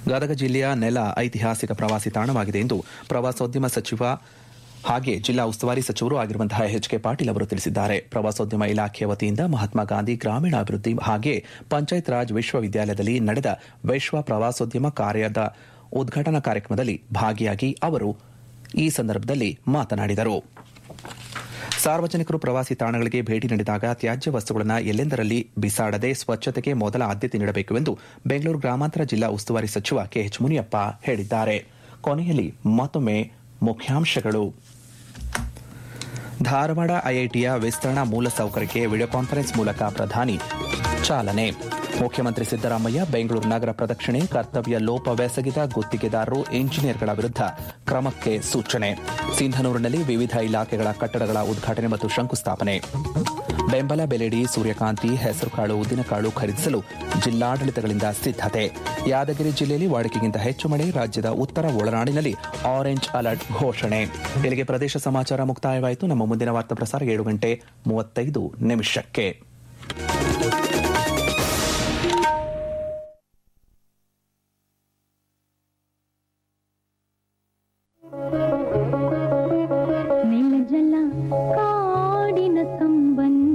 ಗದಗ ಜಿಲ್ಲೆಯ ನೆಲ ಐತಿಹಾಸಿಕ ಪ್ರವಾಸಿ ತಾಣವಾಗಿದೆ ಎಂದು ಪ್ರವಾಸೋದ್ಯಮ ಸಚಿವ ಹಾಗೆ ಜಿಲ್ಲಾ ಉಸ್ತುವಾರಿ ಸಚಿವರು ಆಗಿರುವಂತಹ ಎಚ್ ಕೆ ಪಾಟೀಲ್ ಅವರು ತಿಳಿಸಿದ್ದಾರೆ ಪ್ರವಾಸೋದ್ಯಮ ಇಲಾಖೆಯ ವತಿಯಿಂದ ಮಹಾತ್ಮ ಗಾಂಧಿ ಗ್ರಾಮೀಣಾಭಿವೃದ್ಧಿ ಹಾಗೆ ಪಂಚಾಯತ್ ರಾಜ್ ವಿಶ್ವವಿದ್ಯಾಲಯದಲ್ಲಿ ನಡೆದ ವಿಶ್ವ ಪ್ರವಾಸೋದ್ಯಮ ಕಾರ್ಯದ ಉದ್ಘಾಟನಾ ಕಾರ್ಯಕ್ರಮದಲ್ಲಿ ಭಾಗಿಯಾಗಿ ಅವರು ಈ ಸಂದರ್ಭದಲ್ಲಿ ಮಾತನಾಡಿದರು ಸಾರ್ವಜನಿಕರು ಪ್ರವಾಸಿ ತಾಣಗಳಿಗೆ ಭೇಟಿ ನೀಡಿದಾಗ ತ್ಯಾಜ್ಯ ವಸ್ತುಗಳನ್ನು ಎಲ್ಲೆಂದರಲ್ಲಿ ಬಿಸಾಡದೆ ಸ್ವಚ್ಛತೆಗೆ ಮೊದಲ ಆದ್ಯತೆ ನೀಡಬೇಕು ಎಂದು ಬೆಂಗಳೂರು ಗ್ರಾಮಾಂತರ ಜಿಲ್ಲಾ ಉಸ್ತುವಾರಿ ಸಚಿವ ಕೆಎಚ್ ಮುನಿಯಪ್ಪ ಹೇಳಿದ್ದಾರೆ ಕೊನೆಯಲ್ಲಿ ಮತ್ತೊಮ್ಮೆ ಮುಖ್ಯಾಂಶಗಳು ಧಾರವಾಡ ಐಐಟಿಯ ವಿಸ್ತರಣಾ ಮೂಲಸೌಕರ್ಯಕ್ಕೆ ವಿಡಿಯೋ ಕಾನ್ಫರೆನ್ಸ್ ಮೂಲಕ ಪ್ರಧಾನಿ ಚಾಲನೆ ಮುಖ್ಯಮಂತ್ರಿ ಸಿದ್ದರಾಮಯ್ಯ ಬೆಂಗಳೂರು ನಗರ ಪ್ರದಕ್ಷಿಣೆ ಕರ್ತವ್ಯ ಲೋಪವೆಸಗಿದ ಗುತ್ತಿಗೆದಾರರು ಇಂಜಿನಿಯರ್ಗಳ ವಿರುದ್ಧ ಕ್ರಮಕ್ಕೆ ಸೂಚನೆ ಸಿಂಧನೂರಿನಲ್ಲಿ ವಿವಿಧ ಇಲಾಖೆಗಳ ಕಟ್ಟಡಗಳ ಉದ್ಘಾಟನೆ ಮತ್ತು ಶಂಕುಸ್ಥಾಪನೆ ಬೆಂಬಲ ಬೆಲೆಡಿ ಸೂರ್ಯಕಾಂತಿ ಹೆಸರುಕಾಳು ಉದ್ದಿನಕಾಳು ಖರೀದಿಸಲು ಜಿಲ್ಲಾಡಳಿತಗಳಿಂದ ಸಿದ್ದತೆ ಯಾದಗಿರಿ ಜಿಲ್ಲೆಯಲ್ಲಿ ವಾಡಿಕೆಗಿಂತ ಹೆಚ್ಚು ಮಳೆ ರಾಜ್ಯದ ಉತ್ತರ ಒಳನಾಡಿನಲ್ಲಿ ಆರೆಂಜ್ ಅಲರ್ಟ್ ಘೋಷಣೆ ಇಲ್ಲಿಗೆ ಪ್ರದೇಶ ಸಮಾಚಾರ ಮುಕ್ತಾಯವಾಯಿತು ನಮ್ಮ ಮುಂದಿನ ವಾರ್ತಾ ಪ್ರಸಾರ ಏಳು ಗಂಟೆ ಮೂವತ್ತೈದು ನಿಮಿಷಕ್ಕೆ ನೆಲಜಲ ಕಾಡಿನ ಸಂಬಂಧ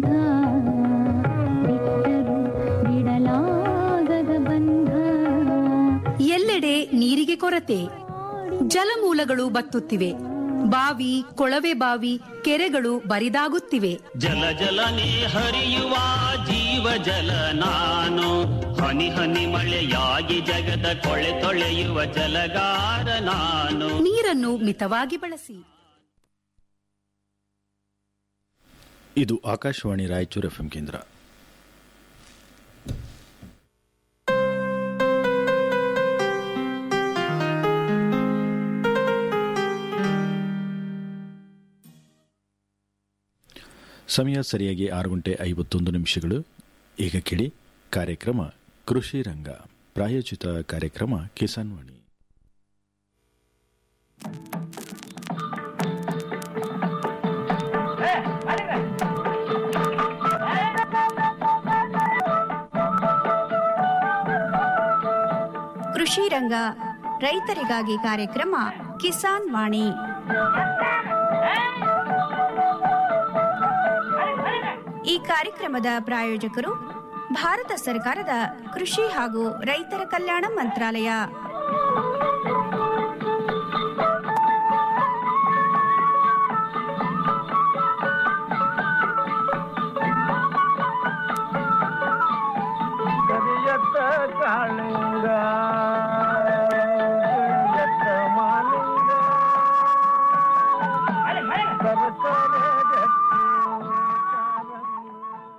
ಬಿಟ್ಟರು ಬಿಡಲಾಗದ ಬಂಧ ಎಲ್ಲೆಡೆ ನೀರಿಗೆ ಕೊರತೆ ಜಲಮೂಲಗಳು ಬತ್ತುತ್ತಿವೆ ಬಾವಿ ಕೊಳವೆ ಬಾವಿ ಕೆರೆಗಳು ಬರಿದಾಗುತ್ತಿವೆ ಜಲ ಜಲನೆ ಹರಿಯುವ ಜೀವ ಜಲ ನಾನು ಹನಿ ಹನಿ ಮಳೆಯಾಗಿ ಜಗದ ಕೊಳೆ ತೊಳೆಯುವ ಜಲಗಾರ ನಾನು ನೀರನ್ನು ಮಿತವಾಗಿ ಬಳಸಿ ಇದು ಆಕಾಶವಾಣಿ ರಾಯಚೂರು ಎಫ್ಎಂ ಕೇಂದ್ರ ಸಮಯ ಸರಿಯಾಗಿ ಆರು ಗಂಟೆ ಐವತ್ತೊಂದು ನಿಮಿಷಗಳು ಈಗ ಕೇಳಿ ಕಾರ್ಯಕ್ರಮ ಕೃಷಿ ರಂಗ ಪ್ರಾಯೋಜಿತ ಕಾರ್ಯಕ್ರಮ ಕಿಸಾನ್ ವಾಣಿ ಕೃಷಿ ರಂಗ ರೈತರಿಗಾಗಿ ಕಾರ್ಯಕ್ರಮ ಕಿಸಾನ್ ವಾಣಿ ಈ ಕಾರ್ಯಕ್ರಮದ ಪ್ರಾಯೋಜಕರು ಭಾರತ ಸರ್ಕಾರದ ಕೃಷಿ ಹಾಗೂ ರೈತರ ಕಲ್ಯಾಣ ಮಂತ್ರಾಲಯ ಕರಿಯತ್ತ ಕಾಳಿಂಗ ಕರಿಯತ್ತ ಮಾಲಿಂಗ ಸರಸರ ಗಟ್ಟಿ ಕಾಲಂಗ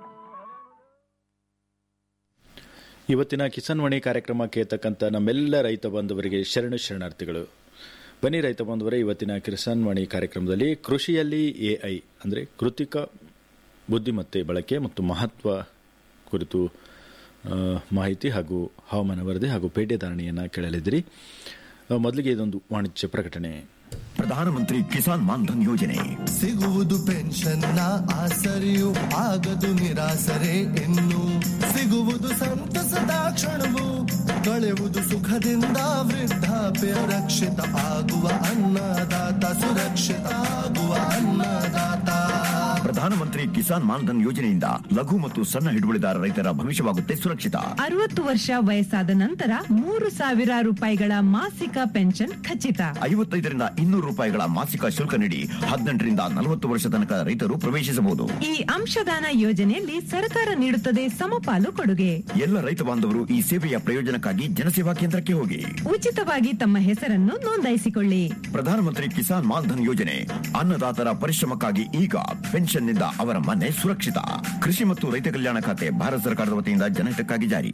ಇವತ್ತಿನ ಕಿಸಾನ್ ವಾಣಿ ಕಾರ್ಯಕ್ರಮ ಕೇಳ್ತಕ್ಕಂಥ ನಮ್ಮೆಲ್ಲ ರೈತ ಬಾಂಧವರಿಗೆ ಶರಣು ಶರಣಾರ್ಥಿಗಳು ಬನ್ನಿ ರೈತ ಬಾಂಧವರೇ ಇವತ್ತಿನ ಕಿಸಾನ್ ವಾಣಿ ಕಾರ್ಯಕ್ರಮದಲ್ಲಿ ಕೃಷಿಯಲ್ಲಿ ಎಐ ಅಂದರೆ ಕೃತಿಕ ಬುದ್ಧಿಮತ್ತೆ ಬಳಕೆ ಮತ್ತು ಮಹತ್ವ ಕುರಿತು ಆ, ಮಾಹಿತಿ ಹಾಗೂ ಹವಾಮಾನ ವರದಿ ಹಾಗೂ ಪೇಟೆ ಧಾರಣೆಯನ್ನು ಕೇಳಲಿದ್ದೀರಿ ಆ, ಮೊದಲಿಗೆ ಇದೊಂದು ವಾಣಿಜ್ಯ ಪ್ರಕಟಣೆ ಪ್ರಧಾನಮಂತ್ರಿ ಕಿಸಾನ್ ಮಾನ್ಧನ್ ಯೋಜನೆ ಸಿಗುವುದು ಪೆನ್ಷನ್ನ ಆಸರೆಯು ಆಗದು ನಿರಾಸರೆ ಇನ್ನು ಸಿಗುವುದು ಸಂತಸದ ಕ್ಷಣವು ಕಳೆಯುವುದು ಸುಖದಿಂದ ವೃದ್ಧಾಪ್ಯ ರಕ್ಷಿತ ಆಗುವ ಅನ್ನದಾತ ಸುರಕ್ಷಿತ ಆಗುವ ಅನ್ನದಾತ ಪ್ರಧಾನಮಂತ್ರಿ ಕಿಸಾನ್ ಮಾನ್ಧನ್ ಯೋಜನೆಯಿಂದ ಲಘು ಮತ್ತು ಸಣ್ಣ ಹಿಡುವಳಿದಾರ ರೈತರ ಭವಿಷ್ಯವಾಗುತ್ತೆ ಸುರಕ್ಷಿತ ಅರವತ್ತು ವರ್ಷ ವಯಸ್ಸಾದ ನಂತರ ಮೂರು ಸಾವಿರ ರೂಪಾಯಿಗಳ ಮಾಸಿಕ ಪೆನ್ಷನ್ ಖಚಿತ ಐವತ್ತೈದರಿಂದ ಇನ್ನೂರು ರೂಪಾಯಿಗಳ ಮಾಸಿಕ ಶುಲ್ಕ ನೀಡಿ ಹದಿನೆಂಟರಿಂದ ನಲವತ್ತು ವರ್ಷ ತನಕ ರೈತರು ಪ್ರವೇಶಿಸಬಹುದು ಈ ಅಂಶದಾನ ಯೋಜನೆಯಲ್ಲಿ ಸರ್ಕಾರ ನೀಡುತ್ತದೆ ಸಮಪಾಲು ಕೊಡುಗೆ ಎಲ್ಲ ರೈತ ಬಾಂಧವರು ಈ ಸೇವೆಯ ಪ್ರಯೋಜನಕ್ಕಾಗಿ ಜನಸೇವಾ ಕೇಂದ್ರಕ್ಕೆ ಹೋಗಿ ಉಚಿತವಾಗಿ ತಮ್ಮ ಹೆಸರನ್ನು ನೋಂದಾಯಿಸಿಕೊಳ್ಳಿ ಪ್ರಧಾನಮಂತ್ರಿ ಕಿಸಾನ್ ಮಾನ್ಧನ್ ಯೋಜನೆ ಅನ್ನದಾತರ ಪರಿಶ್ರಮಕ್ಕಾಗಿ ಈಗ ಪೆನ್ಷನ್ನಿಂದ ಅವರ ಮನೆ ಸುರಕ್ಷಿತ ಕೃಷಿ ಮತ್ತು ರೈತ ಕಲ್ಯಾಣ ಖಾತೆ ಭಾರತ ಸರ್ಕಾರದ ವತಿಯಿಂದ ಜನಹಿತಕ್ಕಾಗಿ ಜಾರಿ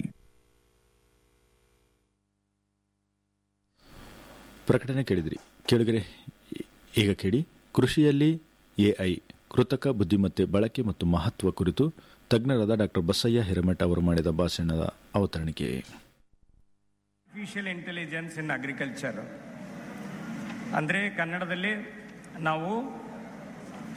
ಪ್ರಕಟಣೆ ಕೇಳಿದ್ರಿ ಕೇಳಿದರೆ ಈಗ ಕೇಳಿ ಕೃಷಿಯಲ್ಲಿ ಎಐ ಕೃತಕ ಬುದ್ಧಿಮತ್ತೆ ಬಳಕೆ ಮತ್ತು ಮಹತ್ವ ಕುರಿತು ತಜ್ಞರಾದ ಡಾಕ್ಟರ್ ಬಸಯ್ಯ ಹಿರಮಠ ಅವರು ಮಾಡಿದ ಭಾಷಣದ ಅವತರಣಿಕೆ ಆರ್ಟಿಫಿಷಿಯಲ್ ಇಂಟೆಲಿಜೆನ್ಸ್ ಇನ್ ಅಗ್ರಿಕಲ್ಚರ್ ಅಂದರೆ ಕನ್ನಡದಲ್ಲಿ ನಾವು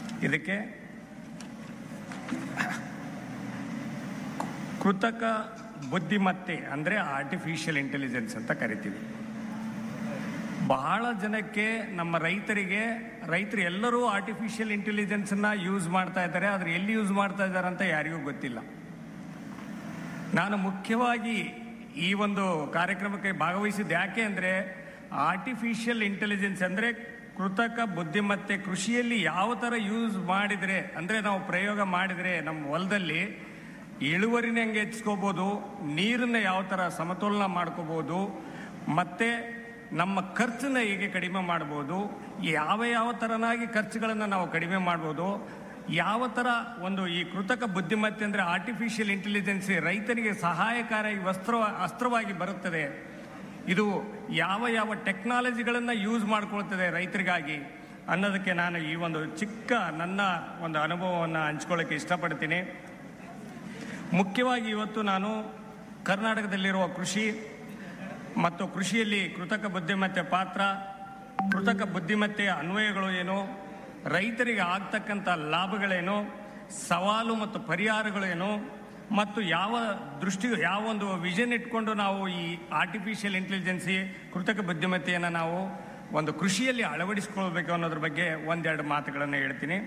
ಇದಕ್ಕೆ ಕೃತಕ ಬುದ್ಧಿಮತ್ತೆ ಅಂದರೆ ಆರ್ಟಿಫಿಷಿಯಲ್ ಇಂಟೆಲಿಜೆನ್ಸ್ ಅಂತ ಕರಿತೀವಿ ಬಹಳ ಜನಕ್ಕೆ ನಮ್ಮ ರೈತರಿಗೆ ರೈತರು ಎಲ್ಲರೂ ಆರ್ಟಿಫಿಷಿಯಲ್ ಇಂಟೆಲಿಜೆನ್ಸನ್ನ ಯೂಸ್ ಮಾಡ್ತಾ ಇದ್ದಾರೆ ಆದರೆ ಎಲ್ಲಿ ಯೂಸ್ ಮಾಡ್ತಾ ಇದ್ದಾರೆ ಅಂತ ಯಾರಿಗೂ ಗೊತ್ತಿಲ್ಲ ನಾನು ಮುಖ್ಯವಾಗಿ ಈ ಒಂದು ಕಾರ್ಯಕ್ರಮಕ್ಕೆ ಭಾಗವಹಿಸಿದ್ದು ಯಾಕೆ ಅಂದರೆ ಆರ್ಟಿಫಿಷಿಯಲ್ ಇಂಟೆಲಿಜೆನ್ಸ್ ಅಂದರೆ ಕೃತಕ ಬುದ್ಧಿಮತ್ತೆ ಕೃಷಿಯಲ್ಲಿ ಯಾವ ಥರ ಯೂಸ್ ಮಾಡಿದರೆ ಅಂದರೆ ನಾವು ಪ್ರಯೋಗ ಮಾಡಿದರೆ ನಮ್ಮ ಹೊಲದಲ್ಲಿ ಇಳುವರಿನ ಹೆಂಗೆ ಹೆಚ್ಚಿಸ್ಕೋಬೋದು ನೀರನ್ನ ಯಾವ ಥರ ಸಮತೋಲನ ಮಾಡ್ಕೋಬೋದು ಮತ್ತು ನಮ್ಮ ಖರ್ಚನ್ನ ಹೇಗೆ ಕಡಿಮೆ ಮಾಡ್ಬೋದು ಯಾವ ಯಾವ ಥರನಾಗಿ ಖರ್ಚುಗಳನ್ನು ನಾವು ಕಡಿಮೆ ಮಾಡ್ಬೋದು ಯಾವ ಥರ ಒಂದು ಈ ಕೃತಕ ಬುದ್ಧಿಮತ್ತೆ ಅಂದರೆ ಆರ್ಟಿಫಿಷಿಯಲ್ ಇಂಟೆಲಿಜೆನ್ಸ್ ರೈತನಿಗೆ ಸಹಾಯಕಾರಿ ವಸ್ತ್ರ ಅಸ್ತ್ರವಾಗಿ ಬರುತ್ತದೆ ಇದು ಯಾವ ಯಾವ ಟೆಕ್ನಾಲಜಿಗಳನ್ನು ಯೂಸ್ ಮಾಡ್ಕೊಳ್ತದೆ ರೈತರಿಗಾಗಿ ಅನ್ನೋದಕ್ಕೆ ನಾನು ಈ ಒಂದು ಚಿಕ್ಕ ನನ್ನ ಒಂದು ಅನುಭವವನ್ನು ಹಂಚ್ಕೊಳ್ಳೋಕ್ಕೆ ಇಷ್ಟಪಡ್ತೀನಿ ಮುಖ್ಯವಾಗಿ ಇವತ್ತು ನಾನು ಕರ್ನಾಟಕದಲ್ಲಿರುವ ಕೃಷಿ ಮತ್ತು ಕೃಷಿಯಲ್ಲಿ ಕೃತಕ ಬುದ್ಧಿಮತ್ತೆ ಪಾತ್ರ ಕೃತಕ ಬುದ್ಧಿಮತ್ತೆಯ ಅನ್ವಯಗಳು ಏನು ರೈತರಿಗೆ ಆಗ್ತಕ್ಕಂಥ ಲಾಭಗಳೇನು ಸವಾಲು ಮತ್ತು ಪರಿಹಾರಗಳೇನು ಮತ್ತು ಯಾವ ದೃಷ್ಟಿ ಯಾವ ಒಂದು ವಿಷನ್ ಇಟ್ಕೊಂಡು ನಾವು ಈ ಆರ್ಟಿಫಿಷಿಯಲ್ ಇಂಟೆಲಿಜೆನ್ಸಿ ಕೃತಕ ಬುದ್ಧಿಮತ್ತೆಯನ್ನು ನಾವು ಒಂದು ಕೃಷಿಯಲ್ಲಿ ಅಳವಡಿಸಿಕೊಳ್ಬೇಕು ಅನ್ನೋದ್ರ ಬಗ್ಗೆ ಒಂದೆರಡು ಮಾತುಗಳನ್ನು ಹೇಳ್ತೀನಿ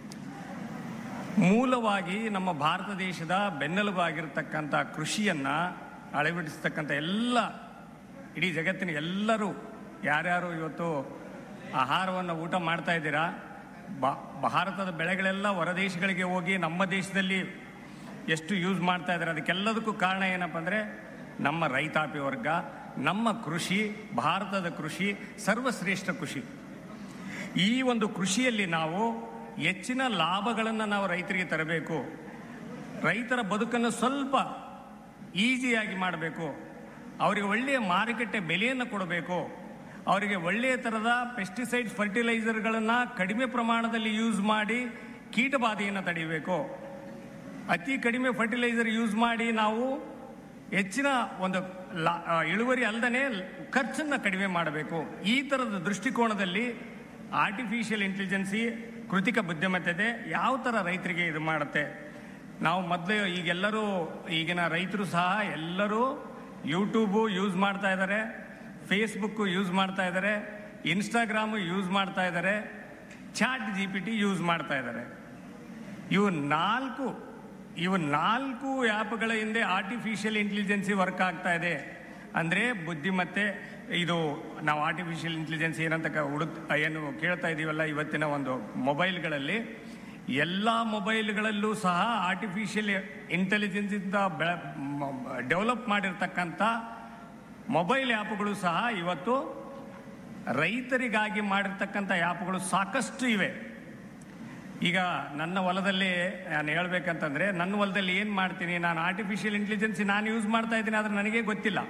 ಮೂಲವಾಗಿ ನಮ್ಮ ಭಾರತ ದೇಶದ ಬೆನ್ನೆಲುಬಾಗಿರ್ತಕ್ಕಂಥ ಕೃಷಿಯನ್ನ ಅಳವಡಿಸ್ತಕ್ಕಂಥ ಎಲ್ಲ ಇಡೀ ಜಗತ್ತಿನ ಎಲ್ಲರೂ ಯಾರ್ಯಾರು ಇವತ್ತು ಆಹಾರವನ್ನು ಊಟ ಮಾಡ್ತಾ ಇದ್ದೀರಾ ಬಾ- ಭಾರತದ ಬೆಳೆಗಳೆಲ್ಲ ಹೊರದೇಶಗಳಿಗೆ ಹೋಗಿ ನಮ್ಮ ದೇಶದಲ್ಲಿ ಎಷ್ಟು ಯೂಸ್ ಮಾಡ್ತಾ ಇದ್ದಾರೆ ಅದಕ್ಕೆಲ್ಲದಕ್ಕೂ ಕಾರಣ ಏನಪ್ಪ ಅಂದರೆ ನಮ್ಮ ರೈತಾಪಿ ವರ್ಗ ನಮ್ಮ ಕೃಷಿ ಭಾರತದ ಕೃಷಿ ಸರ್ವಶ್ರೇಷ್ಠ ಕೃಷಿ ಈ ಒಂದು ಕೃಷಿಯಲ್ಲಿ ನಾವು ಹೆಚ್ಚಿನ ಲಾಭಗಳನ್ನು ನಾವು ರೈತರಿಗೆ ತರಬೇಕು ರೈತರ ಬದುಕನ್ನು ಸ್ವಲ್ಪ ಈಸಿಯಾಗಿ ಮಾಡಬೇಕು ಅವರಿಗೆ ಒಳ್ಳೆಯ ಮಾರುಕಟ್ಟೆ ಬೆಲೆಯನ್ನು ಕೊಡಬೇಕು ಅವರಿಗೆ ಒಳ್ಳೆಯ ಥರದ ಪೆಸ್ಟಿಸೈಡ್ಸ್ ಫರ್ಟಿಲೈಸರ್ಗಳನ್ನು ಕಡಿಮೆ ಪ್ರಮಾಣದಲ್ಲಿ ಯೂಸ್ ಮಾಡಿ ಕೀಟಬಾಧೆಯನ್ನು ತಡೆಯಬೇಕು ಅತಿ ಕಡಿಮೆ ಫರ್ಟಿಲೈಸರ್ ಯೂಸ್ ಮಾಡಿ ನಾವು ಹೆಚ್ಚಿನ ಒಂದು ಲಾ- ಆ, ಇಳುವರಿ ಅಲ್ಲದೆ ಖರ್ಚನ್ನು ಕಡಿಮೆ ಮಾಡಬೇಕು ಈ ಥರದ ದೃಷ್ಟಿಕೋನದಲ್ಲಿ ಆರ್ಟಿಫಿಷಿಯಲ್ ಇಂಟೆಲಿಜೆನ್ಸಿ ಕೃತಿಕ ಬುದ್ಧಿಮತ್ತೆ ಯಾವ ಥರ ರೈತರಿಗೆ ಇದು ಮಾಡುತ್ತೆ ನಾವು ಮೊದಲು ಈಗೆಲ್ಲರೂ ಈಗಿನ ರೈತರು ಸಹ ಎಲ್ಲರೂ ಯೂಟ್ಯೂಬು ಯೂಸ್ ಮಾಡ್ತಾ ಇದ್ದಾರೆ ಫೇಸ್ಬುಕ್ಕು ಯೂಸ್ ಮಾಡ್ತಾ ಇದ್ದಾರೆ ಇನ್ಸ್ಟಾಗ್ರಾಮು ಯೂಸ್ ಮಾಡ್ತಾ ಇದ್ದಾರೆ Chat G P T use ಮಾಡ್ತಾ ಇದ್ದಾರೆ ಇವು ನಾಲ್ಕು ಇವು ನಾಲ್ಕು ಆ್ಯಪ್ಗಳ ಹಿಂದೆ ಆರ್ಟಿಫಿಷಿಯಲ್ ಇಂಟೆಲಿಜೆನ್ಸಿ ವರ್ಕ್ ಆಗ್ತಾ ಇದೆ ಅಂದರೆ ಬುದ್ಧಿಮತ್ತೆ ಇದು ನಾವು ಆರ್ಟಿಫಿಷಿಯಲ್ ಇಂಟೆಲಿಜೆನ್ಸ್ ಏನಂತ ಕ- ಹುಡುಕ್ ಏನು ಕೇಳ್ತಾ ಇದೀವಲ್ಲ ಇವತ್ತಿನ ಒಂದು ಮೊಬೈಲ್ಗಳಲ್ಲಿ ಎಲ್ಲ ಮೊಬೈಲ್ಗಳಲ್ಲೂ ಸಹ ಆರ್ಟಿಫಿಷಿಯಲ್ ಇಂಟೆಲಿಜೆನ್ಸ್ ಇಂದ ಡೆವಲಪ್ ಮಾಡಿರ್ತಕ್ಕಂಥ ಮೊಬೈಲ್ ಆ್ಯಪ್ಗಳು ಸಹ ಇವತ್ತು ರೈತರಿಗಾಗಿ ಮಾಡಿರ್ತಕ್ಕಂಥ ಆ್ಯಪ್ಗಳು ಸಾಕಷ್ಟು ಇವೆ ಈಗ ನನ್ನ ಹೊಲದಲ್ಲಿ ನಾನು ಹೇಳ್ಬೇಕಂತಂದ್ರೆ ನನ್ನ ಹೊಲದಲ್ಲಿ ಏನು ಮಾಡ್ತೀನಿ ನಾನು ಆರ್ಟಿಫಿಷಿಯಲ್ ಇಂಟೆಲಿಜೆನ್ಸ್ ನಾನು ಯೂಸ್ ಮಾಡ್ತಾ ಇದ್ದೀನಿ ಆದ್ರೆ ನನಗೆ ಗೊತ್ತಿಲ್ಲ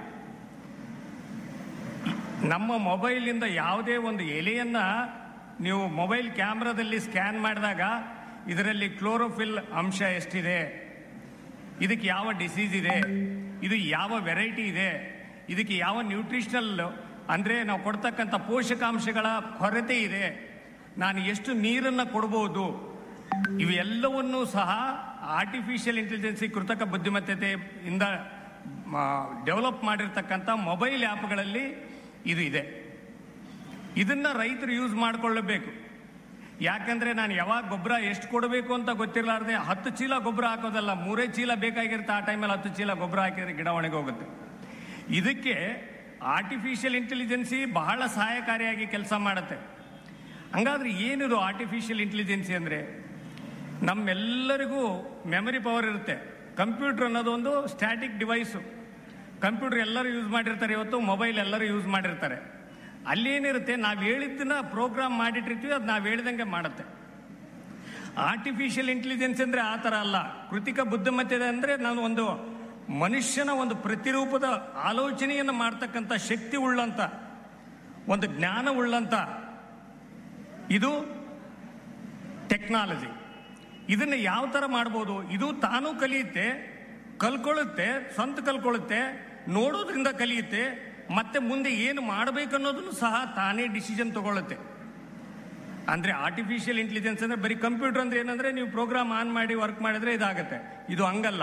ನಮ್ಮ ಮೊಬೈಲಿಂದ ಯಾವುದೇ ಒಂದು ಎಲೆಯನ್ನ ನೀವು ಮೊಬೈಲ್ ಕ್ಯಾಮ್ರಾದಲ್ಲಿ ಸ್ಕ್ಯಾನ್ ಮಾಡಿದಾಗ ಇದರಲ್ಲಿ ಕ್ಲೋರೋಫಿಲ್ ಅಂಶ ಎಷ್ಟಿದೆ ಇದಕ್ಕೆ ಯಾವ ಡಿಸೀಸ್ ಇದೆ ಇದು ಯಾವ ವೆರೈಟಿ ಇದೆ ಇದಕ್ಕೆ ಯಾವ ನ್ಯೂಟ್ರಿಷನಲ್ ಅಂದರೆ ನಾವು ಕೊಡ್ತಕ್ಕಂಥ ಪೋಷಕಾಂಶಗಳ ಕೊರತೆ ಇದೆ ನಾನು ಎಷ್ಟು ನೀರನ್ನು ಕೊಡ್ಬೋದು ಇವೆಲ್ಲವನ್ನೂ ಸಹ ಆರ್ಟಿಫಿಷಿಯಲ್ ಇಂಟೆಲಿಜೆನ್ಸಿ ಕೃತಕ ಬುದ್ಧಿಮತ್ತೆಯಿಂದ ಡೆವಲಪ್ ಮಾಡಿರ್ತಕ್ಕಂಥ ಮೊಬೈಲ್ ಆ್ಯಪ್ಗಳಲ್ಲಿ ಇದು ಇದೆ ಇದನ್ನ ರೈತರು ಯೂಸ್ ಮಾಡಿಕೊಳ್ಳಬೇಕು ಯಾಕಂದ್ರೆ ನಾನು ಯಾವಾಗ ಗೊಬ್ಬರ ಎಷ್ಟು ಕೊಡಬೇಕು ಅಂತ ಗೊತ್ತಿರಲಾರ್ದೆ ಹತ್ತು ಚೀಲ ಗೊಬ್ಬರ ಹಾಕೋದಲ್ಲ ಮೂರೇ ಚೀಲ ಬೇಕಾಗಿರುತ್ತೆ ಆ ಟೈಮಲ್ಲಿ ಹತ್ತು ಚೀಲ ಗೊಬ್ಬರ ಹಾಕಿದ್ರೆ ಗಿಡ ಒಣಗಿ ಹೋಗುತ್ತೆ ಇದಕ್ಕೆ ಆರ್ಟಿಫಿಷಿಯಲ್ ಇಂಟೆಲಿಜೆನ್ಸಿ ಬಹಳ ಸಹಾಯಕಾರಿಯಾಗಿ ಕೆಲಸ ಮಾಡುತ್ತೆ ಹಂಗಾದ್ರೆ ಏನಿದು ಆರ್ಟಿಫಿಷಿಯಲ್ ಇಂಟೆಲಿಜೆನ್ಸಿ ಅಂದರೆ ನಮ್ಮೆಲ್ಲರಿಗೂ ಮೆಮರಿ ಪವರ್ ಇರುತ್ತೆ ಕಂಪ್ಯೂಟರ್ ಅನ್ನೋದು ಒಂದು ಸ್ಟ್ಯಾಟಿಕ್ ಡಿವೈಸು ಕಂಪ್ಯೂಟರ್ ಎಲ್ಲರೂ ಯೂಸ್ ಮಾಡಿರ್ತಾರೆ ಇವತ್ತು ಮೊಬೈಲ್ ಎಲ್ಲರೂ ಯೂಸ್ ಮಾಡಿರ್ತಾರೆ ಅಲ್ಲೇನಿರುತ್ತೆ ನಾವು ಹೇಳಿದ್ದನ್ನ ಪ್ರೋಗ್ರಾಮ್ ಮಾಡಿಟ್ಟಿರ್ತೀವಿ ಅದು ನಾವು ಹೇಳ್ದಂಗೆ ಮಾಡುತ್ತೆ ಆರ್ಟಿಫಿಷಿಯಲ್ ಇಂಟೆಲಿಜೆನ್ಸ್ ಅಂದರೆ ಆ ಥರ ಅಲ್ಲ ಕೃತಿಕ ಬುದ್ಧಿಮತ್ತೆ ಅಂದರೆ ನಾನು ಒಂದು ಮನುಷ್ಯನ ಒಂದು ಪ್ರತಿರೂಪದ ಆಲೋಚನೆಯನ್ನು ಮಾಡ್ತಕ್ಕಂಥ ಶಕ್ತಿ ಉಳ್ಳಂತ ಒಂದು ಜ್ಞಾನ ಉಳ್ಳಂತ ಇದು ಟೆಕ್ನಾಲಜಿ ಇದನ್ನ ಯಾವ ಥರ ಮಾಡ್ಬೋದು ಇದು ತಾನೂ ಕಲಿಯುತ್ತೆ ಕಲ್ಕೊಳ್ಳುತ್ತೆ ಸ್ವಂತ ಕಲ್ಕೊಳ್ಳುತ್ತೆ ನೋಡೋದ್ರಿಂದ ಕಲಿಯುತ್ತೆ ಮತ್ತೆ ಮುಂದೆ ಏನು ಮಾಡಬೇಕು ಅನ್ನೋದನ್ನು ಸಹ ತಾನೇ ಡಿಸಿಷನ್ ತಗೊಳ್ಳುತ್ತೆ ಅಂದ್ರೆ ಆರ್ಟಿಫಿಷಿಯಲ್ ಇಂಟೆಲಿಜೆನ್ಸ್ ಅಂದ್ರೆ ಬರೀ ಕಂಪ್ಯೂಟರ್ ಅಂದ್ರೆ ಏನಂದ್ರೆ ನೀವು ಪ್ರೋಗ್ರಾಮ್ ಆನ್ ಮಾಡಿ ವರ್ಕ್ ಮಾಡಿದ್ರೆ ಇದಾಗುತ್ತೆ ಇದು ಹಂಗಲ್ಲ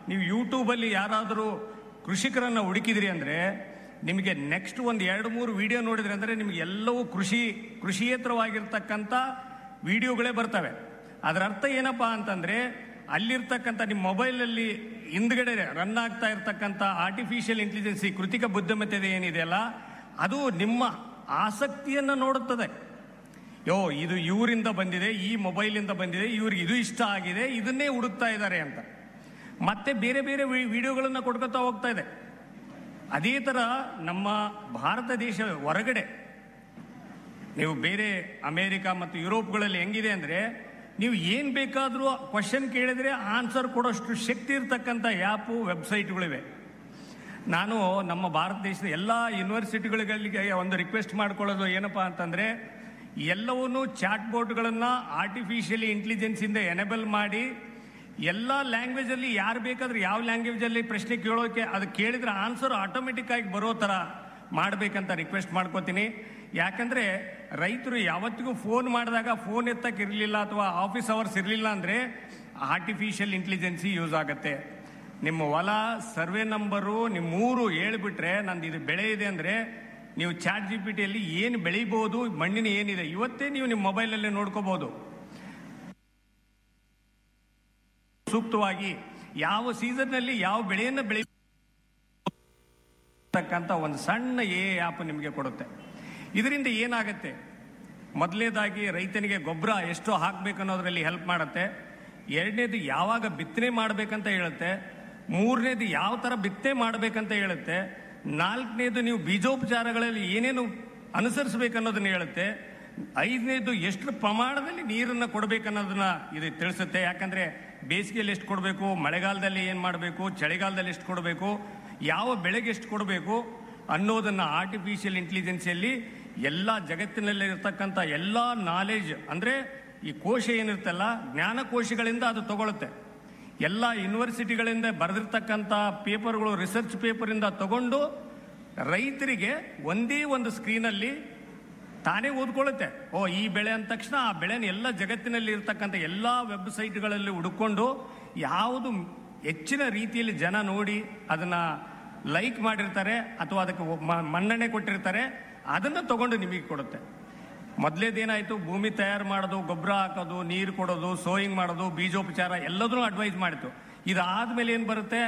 ನೀವು ಯೂಟ್ಯೂಬಲ್ಲಿ ಯಾರಾದರೂ ಕೃಷಿಕರನ್ನು ಹುಡುಕಿದ್ರಿ ಅಂದರೆ ನಿಮಗೆ ನೆಕ್ಸ್ಟ್ ಒಂದು ಎರಡು ಮೂರು ವಿಡಿಯೋ ನೋಡಿದ್ರಿ ಅಂದರೆ ನಿಮಗೆ ಎಲ್ಲವೂ ಕೃಷಿ ಕೃಷಿಯೇತರವಾಗಿರ್ತಕ್ಕಂಥ ವಿಡಿಯೋಗಳೇ ಬರ್ತವೆ ಅದರ ಅರ್ಥ ಏನಪ್ಪ ಅಂತಂದರೆ ಅಲ್ಲಿರ್ತಕ್ಕಂಥ ನಿಮ್ಮ ಮೊಬೈಲಲ್ಲಿ ಹಿಂದ್ಗಡೆ ರನ್ ಆಗ್ತಾ ಇರ್ತಕ್ಕಂಥ ಆರ್ಟಿಫಿಷಿಯಲ್ ಇಂಟೆಲಿಜೆನ್ಸಿ ಕೃತಿಕ ಬುದ್ಧಿಮತ್ತೆ ಏನಿದೆಯಲ್ಲ ಅದು ನಿಮ್ಮ ಆಸಕ್ತಿಯನ್ನು ನೋಡುತ್ತದೆ ಯೋ ಇದು ಇವರಿಂದ ಬಂದಿದೆ ಈ ಮೊಬೈಲಿಂದ ಬಂದಿದೆ ಇವ್ರಿಗೆ ಇದು ಇಷ್ಟ ಆಗಿದೆ ಇದನ್ನೇ ಹುಡುಕ್ತಾ ಇದ್ದಾರೆ ಅಂತ ಮತ್ತೆ ಬೇರೆ ಬೇರೆ ವಿಡಿಯೋಗಳನ್ನು ಕೊಡ್ಕೊತಾ ಹೋಗ್ತಾ ಇದೆ ಅದೇ ಥರ ನಮ್ಮ ಭಾರತ ದೇಶ ಹೊರಗಡೆ ನೀವು ಬೇರೆ ಅಮೇರಿಕ ಮತ್ತು ಯುರೋಪ್ಗಳಲ್ಲಿ ಹೆಂಗಿದೆ ಅಂದರೆ ನೀವು ಏನು ಬೇಕಾದರೂ ಕ್ವಶನ್ ಕೇಳಿದ್ರೆ ಆನ್ಸರ್ ಕೊಡೋಷ್ಟು ಶಕ್ತಿ ಇರ್ತಕ್ಕಂಥ ಆ್ಯಪು ವೆಬ್ಸೈಟ್ಗಳಿವೆ ನಾನು ನಮ್ಮ ಭಾರತ ದೇಶದ ಎಲ್ಲ ಯೂನಿವರ್ಸಿಟಿಗಳಿಗೆ ಒಂದು ರಿಕ್ವೆಸ್ಟ್ ಮಾಡ್ಕೊಳ್ಳೋದು ಏನಪ್ಪಾ ಅಂತಂದರೆ ಎಲ್ಲವನ್ನೂ ಚಾಟ್ ಬೋರ್ಡ್ಗಳನ್ನು ಆರ್ಟಿಫಿಷಿಯಲಿ ಇಂಟೆಲಿಜೆನ್ಸಿಂದ ಎನೇಬಲ್ ಮಾಡಿ ಎಲ್ಲ ಲ್ಯಾಂಗ್ವೇಜಲ್ಲಿ ಯಾರು ಬೇಕಾದ್ರೆ ಯಾವ ಲ್ಯಾಂಗ್ವೇಜಲ್ಲಿ ಪ್ರಶ್ನೆ ಕೇಳೋಕೆ ಅದು ಕೇಳಿದ್ರೆ ಆನ್ಸರ್ ಆಟೋಮೆಟಿಕ್ ಆಗಿ ಬರೋ ಥರ ಮಾಡಬೇಕಂತ ರಿಕ್ವೆಸ್ಟ್ ಮಾಡ್ಕೋತೀನಿ ಯಾಕಂದರೆ ರೈತರು ಯಾವತ್ತಿಗೂ ಫೋನ್ ಮಾಡಿದಾಗ ಫೋನ್ ಎತ್ತಕ್ಕೆ ಇರಲಿಲ್ಲ ಅಥವಾ ಆಫೀಸ್ ಅವರ್ಸ್ ಇರಲಿಲ್ಲ ಅಂದರೆ ಆರ್ಟಿಫಿಷಿಯಲ್ ಇಂಟೆಲಿಜೆನ್ಸಿ ಯೂಸ್ ಆಗುತ್ತೆ ನಿಮ್ಮ ಹೊಲ ಸರ್ವೆ ನಂಬರು ನಿಮ್ಮ ಊರು ಹೇಳ್ಬಿಟ್ರೆ ನಂದು ಇದು ಬೆಳೆ ಇದೆ ಅಂದರೆ ನೀವು ಚಾಟ್ ಜಿ ಪಿ ಟಿಯಲ್ಲಿ ಏನು ಬೆಳಿಬೋದು ಮಣ್ಣಿನ ಏನಿದೆ ಇವತ್ತೇ ನೀವು ನಿಮ್ಮ ಮೊಬೈಲಲ್ಲಿ ನೋಡ್ಕೋಬಹುದು ಸೂಕ್ತವಾಗಿ ಯಾವ ಸೀಸನ್ನಲ್ಲಿ ಯಾವ ಬೆಳೆಯನ್ನು ಬೆಳಿ ತಕ್ಕಂಥ ಒಂದು ಸಣ್ಣ ಎ ಆ್ಯಪ್ ನಿಮಗೆ ಕೊಡುತ್ತೆ ಇದರಿಂದ ಏನಾಗುತ್ತೆ ಮೊದಲನೇದಾಗಿ ರೈತನಿಗೆ ಗೊಬ್ಬರ ಎಷ್ಟು ಹಾಕ್ಬೇಕು ಅನ್ನೋದ್ರಲ್ಲಿ ಹೆಲ್ಪ್ ಮಾಡುತ್ತೆ ಎರಡನೇದು ಯಾವಾಗ ಬಿತ್ತನೆ ಮಾಡಬೇಕಂತ ಹೇಳುತ್ತೆ ಮೂರನೇದು ಯಾವ ಥರ ಬಿತ್ತನೆ ಮಾಡಬೇಕಂತ ಹೇಳುತ್ತೆ ನಾಲ್ಕನೇದು ನೀವು ಬೀಜೋಪಚಾರಗಳಲ್ಲಿ ಏನೇನು ಅನುಸರಿಸಬೇಕನ್ನೋದನ್ನ ಹೇಳುತ್ತೆ ಐದನೇದು ಎಷ್ಟು ಪ್ರಮಾಣದಲ್ಲಿ ನೀರನ್ನು ಕೊಡಬೇಕನ್ನೋದನ್ನ ಇದು ತಿಳಿಸುತ್ತೆ ಯಾಕಂದ್ರೆ ಬೇಸಿಗೆಯಲ್ಲಿ ಎಷ್ಟು ಕೊಡಬೇಕು ಮಳೆಗಾಲದಲ್ಲಿ ಏನು ಮಾಡಬೇಕು ಚಳಿಗಾಲದಲ್ಲಿ ಎಷ್ಟು ಕೊಡಬೇಕು ಯಾವ ಬೆಳೆಗೆ ಎಷ್ಟು ಕೊಡಬೇಕು ಅನ್ನೋದನ್ನ ಆರ್ಟಿಫಿಷಿಯಲ್ ಇಂಟೆಲಿಜೆನ್ಸಿಯಲ್ಲಿ ಎಲ್ಲ ಜಗತ್ತಿನಲ್ಲಿ ಇರತಕ್ಕಂಥ ಎಲ್ಲ ನಾಲೆಜ್ ಅಂದ್ರೆ ಈ ಕೋಶ ಏನಿರ್ತಲ್ಲ ಜ್ಞಾನಕೋಶಗಳಿಂದ ಅದು ತಗೊಳುತ್ತೆ ಎಲ್ಲ ಯೂನಿವರ್ಸಿಟಿಗಳಿಂದ ಬರೆದಿರ್ತಕ್ಕಂಥ ಪೇಪರ್ಗಳು ರಿಸರ್ಚ್ ಪೇಪರಿಂದ ತಗೊಂಡು ರೈತರಿಗೆ ಒಂದೇ ಒಂದು ಸ್ಕ್ರೀನಲ್ಲಿ ತಾನೇ ಓದ್ಕೊಳ್ಳುತ್ತೆ ಓ ಈ ಬೆಳೆ ಅಂದ ತಕ್ಷಣ ಆ ಬೆಳೆನ ಎಲ್ಲ ಜಗತ್ತಿನಲ್ಲಿ ಇರ್ತಕ್ಕಂಥ ಎಲ್ಲ ವೆಬ್ಸೈಟ್ಗಳಲ್ಲಿ ಹುಡುಕೊಂಡು ಯಾವುದು ಹೆಚ್ಚಿನ ರೀತಿಯಲ್ಲಿ ಜನ ನೋಡಿ ಅದನ್ನ ಲೈಕ್ ಮಾಡಿರ್ತಾರೆ ಅಥವಾ ಅದಕ್ಕೆ ಮ- ಮನ್ನಣೆ ಕೊಟ್ಟಿರ್ತಾರೆ ಅದನ್ನು ತಗೊಂಡು ನಿಮಗೆ ಕೊಡುತ್ತೆ ಮೊದಲೇದೇನಾಯ್ತು ಭೂಮಿ ತಯಾರು ಮಾಡೋದು ಗೊಬ್ಬರ ಹಾಕೋದು ನೀರು ಕೊಡೋದು ಸೋಯಿಂಗ್ ಮಾಡೋದು ಬೀಜೋಪಚಾರ ಎಲ್ಲದನ್ನೂ ಅಡ್ವೈಸ್ ಮಾಡಿತು ಇದಾದ್ಮೇಲೆ ಏನು ಬರುತ್ತೆ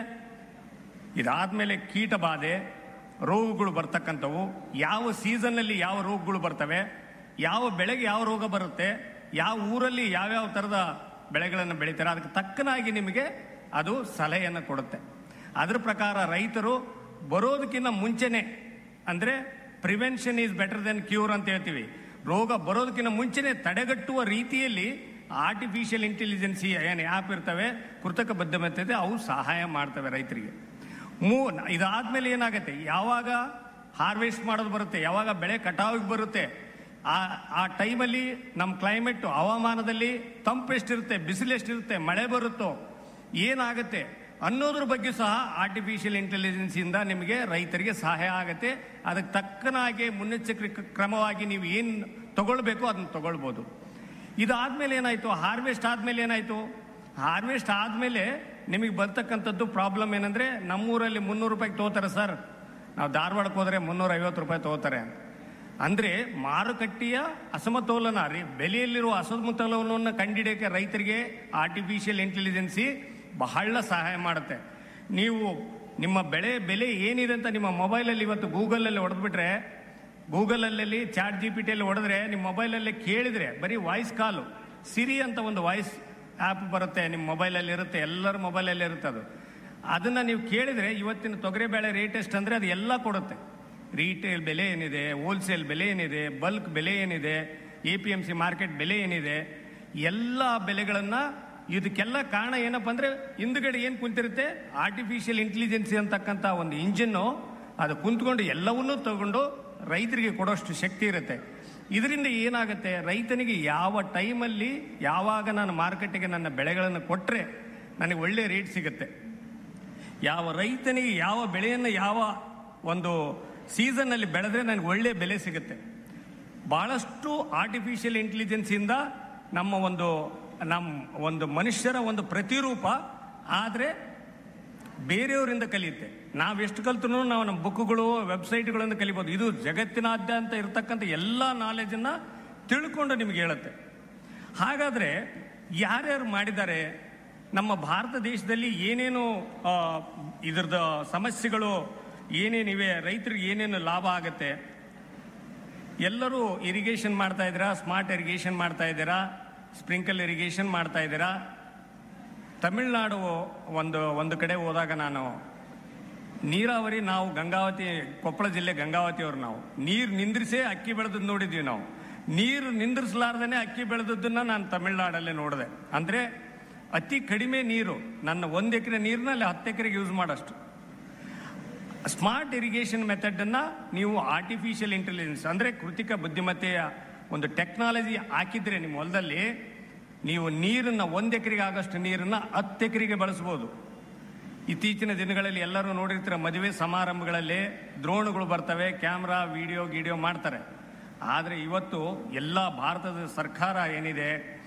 ಇದಾದ್ಮೇಲೆ ಕೀಟ ಬಾಧೆ ರೋಗಗಳು ಬರ್ತಕ್ಕಂಥವು ಯಾವ ಸೀಸನ್ನಲ್ಲಿ ಯಾವ ರೋಗಗಳು ಬರ್ತವೆ ಯಾವ ಬೆಳೆಗೆ ಯಾವ ರೋಗ ಬರುತ್ತೆ ಯಾವ ಊರಲ್ಲಿ ಯಾವ್ಯಾವ ಥರದ ಬೆಳೆಗಳನ್ನು ಬೆಳೀತಾರೆ ಅದಕ್ಕೆ ತಕ್ಕನಾಗಿ ನಿಮಗೆ ಅದು ಸಲಹೆಯನ್ನು ಕೊಡುತ್ತೆ ಅದರ ಪ್ರಕಾರ ರೈತರು ಬರೋದಕ್ಕಿಂತ ಮುಂಚೆನೆ ಅಂದರೆ prevention is better than cure ಅಂತ ಹೇಳ್ತೀವಿ ರೋಗ ಬರೋದಕ್ಕಿಂತ ಮುಂಚೆನೆ ತಡೆಗಟ್ಟುವ ರೀತಿಯಲ್ಲಿ ಆರ್ಟಿಫಿಷಿಯಲ್ ಇಂಟೆಲಿಜೆನ್ಸಿ ಏನು ಆ್ಯಪ್ ಇರ್ತವೆ ಕೃತಕ ಬದ್ಧಮತ್ತೆ ಅವು ಸಹಾಯ ಮಾಡ್ತವೆ ರೈತರಿಗೆ ಮೂ ಇದಾದ್ಮೇಲೆ ಏನಾಗುತ್ತೆ ಯಾವಾಗ ಹಾರ್ವೆಸ್ಟ್ ಮಾಡೋದು ಬರುತ್ತೆ ಯಾವಾಗ ಬೆಳೆ ಕಟಾವಿಗೆ ಬರುತ್ತೆ ಆ ಆ ಟೈಮಲ್ಲಿ ನಮ್ಮ ಕ್ಲೈಮೇಟ್ ಹವಾಮಾನದಲ್ಲಿ ತಂಪು ಎಷ್ಟಿರುತ್ತೆ ಬಿಸಿಲು ಎಷ್ಟಿರುತ್ತೆ ಮಳೆ ಬರುತ್ತೋ ಏನಾಗುತ್ತೆ ಅನ್ನೋದ್ರ ಬಗ್ಗೆ ಸಹ ಆರ್ಟಿಫಿಷಿಯಲ್ ಇಂಟೆಲಿಜೆನ್ಸಿಂದ ನಿಮಗೆ ರೈತರಿಗೆ ಸಹಾಯ ಆಗುತ್ತೆ ಅದಕ್ಕೆ ತಕ್ಕನಾಗಿ ಮುನ್ನೆಚ್ಚರಿಕೆ ಕ್ರಮವಾಗಿ ನೀವು ಏನು ತಗೊಳ್ಬೇಕು ಅದನ್ನ ತಗೊಳ್ಬೋದು ಇದಾದ್ಮೇಲೆ ಏನಾಯ್ತು ಹಾರ್ವೆಸ್ಟ್ ಆದ್ಮೇಲೆ ಏನಾಯ್ತು ಹಾರ್ವೆಸ್ಟ್ ಆದ್ಮೇಲೆ ನಿಮಗೆ ಬರ್ತಕ್ಕಂಥದ್ದು ಪ್ರಾಬ್ಲಮ್ ಏನಂದ್ರೆ ನಮ್ಮೂರಲ್ಲಿ ಮುನ್ನೂರು ರೂಪಾಯಿಗೆ ತಗೋತಾರೆ ಸರ್ ನಾವು ಧಾರವಾಡಕ್ಕೆ ಹೋದ್ರೆ ಮುನ್ನೂರ ಐವತ್ತು ರೂಪಾಯಿ ತಗೋತಾರೆ ಅಂತ ಅಂದ್ರೆ ಮಾರುಕಟ್ಟೆಯ ಅಸಮತೋಲನ ರೀ ಬೆಲೆಯಲ್ಲಿರುವ ಅಸಮತೋಲನವನ್ನು ಕಂಡಿಡಿಯಕ್ಕೆ ರೈತರಿಗೆ ಆರ್ಟಿಫಿಷಿಯಲ್ ಇಂಟೆಲಿಜೆನ್ಸಿ ಬಹಳ ಸಹಾಯ ಮಾಡುತ್ತೆ ನೀವು ನಿಮ್ಮ ಬೆಳೆ ಬೆಲೆ ಏನಿದೆ ಅಂತ ನಿಮ್ಮ ಮೊಬೈಲಲ್ಲಿ ಇವತ್ತು ಗೂಗಲಲ್ಲಿ ಹೊಡೆದ್ಬಿಟ್ರೆ ಗೂಗಲಲ್ಲಿ ಚಾಟ್ ಜಿ ಪಿ ಟಿಯಲ್ಲಿ ಹೊಡೆದ್ರೆ ನಿಮ್ಮ ಮೊಬೈಲಲ್ಲಿ ಕೇಳಿದ್ರೆ ಬರೀ ವಾಯ್ಸ್ ಕಾಲು ಸಿರಿ ಅಂತ ಒಂದು ವಾಯ್ಸ್ ಆ್ಯಪ್ ಬರುತ್ತೆ ನಿಮ್ಮ ಮೊಬೈಲಲ್ಲಿ ಇರುತ್ತೆ ಎಲ್ಲರ ಮೊಬೈಲಲ್ಲಿ ಇರುತ್ತೆ ಅದು ಅದನ್ನ ನೀವು ಕೇಳಿದ್ರೆ ಇವತ್ತಿನ ತೊಗರಿಬೇಳೆ ರೇಟ್ ಎಷ್ಟು ಅಂದ್ರೆ ಅದು ಎಲ್ಲ ಕೊಡುತ್ತೆ ರೀಟೇಲ್ ಬೆಲೆ ಏನಿದೆ ಹೋಲ್ಸೇಲ್ ಬೆಲೆ ಏನಿದೆ ಬಲ್ಕ್ ಬೆಲೆ ಏನಿದೆ A P M C market ಬೆಲೆ ಏನಿದೆ ಎಲ್ಲ ಬೆಲೆಗಳನ್ನ ಇದಕ್ಕೆಲ್ಲ ಕಾರಣ ಏನಪ್ಪ ಅಂದ್ರೆ ಹಿಂದ್ಗಡೆ ಏನು ಕುಂತಿರುತ್ತೆ ಆರ್ಟಿಫಿಷಿಯಲ್ ಇಂಟೆಲಿಜೆನ್ಸಿ ಅಂತಕ್ಕಂಥ ಒಂದು ಇಂಜಿನ್ನು ಅದು ಕುಂತ್ಕೊಂಡು ಎಲ್ಲವನ್ನೂ ತಗೊಂಡು ರೈತರಿಗೆ ಕೊಡೋಷ್ಟು ಶಕ್ತಿ ಇರುತ್ತೆ ಇದರಿಂದ ಏನಾಗುತ್ತೆ ರೈತನಿಗೆ ಯಾವ ಟೈಮಲ್ಲಿ ಯಾವಾಗ ನಾನು ಮಾರುಕಟ್ಟೆಗೆ ನನ್ನ ಬೆಳೆಗಳನ್ನು ಕೊಟ್ಟರೆ ನನಗೆ ಒಳ್ಳೆ ರೇಟ್ ಸಿಗುತ್ತೆ ಯಾವ ರೈತನಿಗೆ ಯಾವ ಬೆಳೆಯನ್ನು ಯಾವ ಒಂದು ಸೀಸನ್ನಲ್ಲಿ ಬೆಳೆದ್ರೆ ನನಗೆ ಒಳ್ಳೆ ಬೆಲೆ ಸಿಗುತ್ತೆ ಬಹಳಷ್ಟು ಆರ್ಟಿಫಿಷಿಯಲ್ ಇಂಟೆಲಿಜೆನ್ಸಿಂದ ನಮ್ಮ ಒಂದು ನಮ್ಮ ಒಂದು ಮನುಷ್ಯರ ಒಂದು ಪ್ರತಿರೂಪ ಆದರೆ ಬೇರೆಯವರಿಂದ ಕಲಿಯುತ್ತೆ ನಾವೆಷ್ಟು ಕಲ್ತರೂ ನಾವು ನಮ್ಮ ಬುಕ್ಗಳು ವೆಬ್ಸೈಟ್ಗಳಿಂದ ಕಲಿಬೋದು ಇದು ಜಗತ್ತಿನಾದ್ಯಂತ ಇರತಕ್ಕಂಥ ಎಲ್ಲ ನಾಲೆಜನ್ನು ತಿಳ್ಕೊಂಡು ನಿಮ್ಗೆ ಹೇಳುತ್ತೆ ಹಾಗಾದರೆ ಯಾರ್ಯಾರು ಮಾಡಿದ್ದಾರೆ ನಮ್ಮ ಭಾರತ ದೇಶದಲ್ಲಿ ಏನೇನು ಆ, ಇದ್ರದ್ದು ಸಮಸ್ಯೆಗಳು ಏನೇನಿವೆ ರೈತರಿಗೆ ಏನೇನು ಲಾಭ ಆಗುತ್ತೆ ಎಲ್ಲರೂ ಇರಿಗೇಷನ್ ಮಾಡ್ತಾ ಇದ್ದೀರಾ ಸ್ಮಾರ್ಟ್ ಇರಿಗೇಷನ್ ಮಾಡ್ತಾ ಇದ್ದೀರಾ ಸ್ಪ್ರಿಂಕಲ್ ಇರಿಗೇಷನ್ ಮಾಡ್ತಾ ಇದ್ದೀರಾ ತಮಿಳ್ನಾಡು ಒಂದು ಒಂದು ಕಡೆ ಹೋದಾಗ ನಾನು ನೀರಾವರಿ ನಾವು ಗಂಗಾವತಿ ಕೊಪ್ಪಳ ಜಿಲ್ಲೆ ಗಂಗಾವತಿಯವರು ನಾವು ನೀರು ನಿಂದ್ರಿಸೇ ಅಕ್ಕಿ ಬೆಳೆದದ್ದು ನೋಡಿದ್ವಿ ನಾವು ನೀರು ನಿಂದ್ರಿಸಲಾರ್ದೇ ಅಕ್ಕಿ ಬೆಳೆದದ್ದನ್ನ ನಾನು ತಮಿಳ್ನಾಡಲ್ಲೇ ನೋಡಿದೆ ಅಂದರೆ ಅತಿ ಕಡಿಮೆ ನೀರು ನನ್ನ ಒಂದು ಎಕರೆ ನೀರನ್ನ ಅಲ್ಲಿ ಹತ್ತು ಎಕರೆಗೆ ಯೂಸ್ ಮಾಡೋಷ್ಟು ಸ್ಮಾರ್ಟ್ ಇರಿಗೇಷನ್ ಮೆಥಡನ್ನು ನೀವು ಆರ್ಟಿಫಿಷಿಯಲ್ ಇಂಟೆಲಿಜೆನ್ಸ್ ಅಂದರೆ ಕೃತಿಕ ಬುದ್ಧಿಮತ್ತೆಯ ಒಂದು ಟೆಕ್ನಾಲಜಿ ಹಾಕಿದ್ರೆ ನಿಮ್ಮ ಹೊಲದಲ್ಲಿ ನೀವು ನೀರನ್ನು ಒಂದು ಎಕರೆಗೆ ಆಗಷ್ಟು ನೀರನ್ನು ಹತ್ತು ಎಕರೆಗೆ ಬಳಸ್ಬೋದು ಇತ್ತೀಚಿನ ದಿನಗಳಲ್ಲಿ ಎಲ್ಲರೂ ನೋಡಿರ್ತೀರ ಮದುವೆ ಸಮಾರಂಭಗಳಲ್ಲಿ ದ್ರೋಣಗಳು ಬರ್ತವೆ ಕ್ಯಾಮ್ರಾ ವಿಡಿಯೋ ಗಿಡಿಯೋ ಮಾಡ್ತಾರೆ ಆದರೆ ಇವತ್ತು ಎಲ್ಲ ಭಾರತದ ಸರ್ಕಾರ ಏನಿದೆ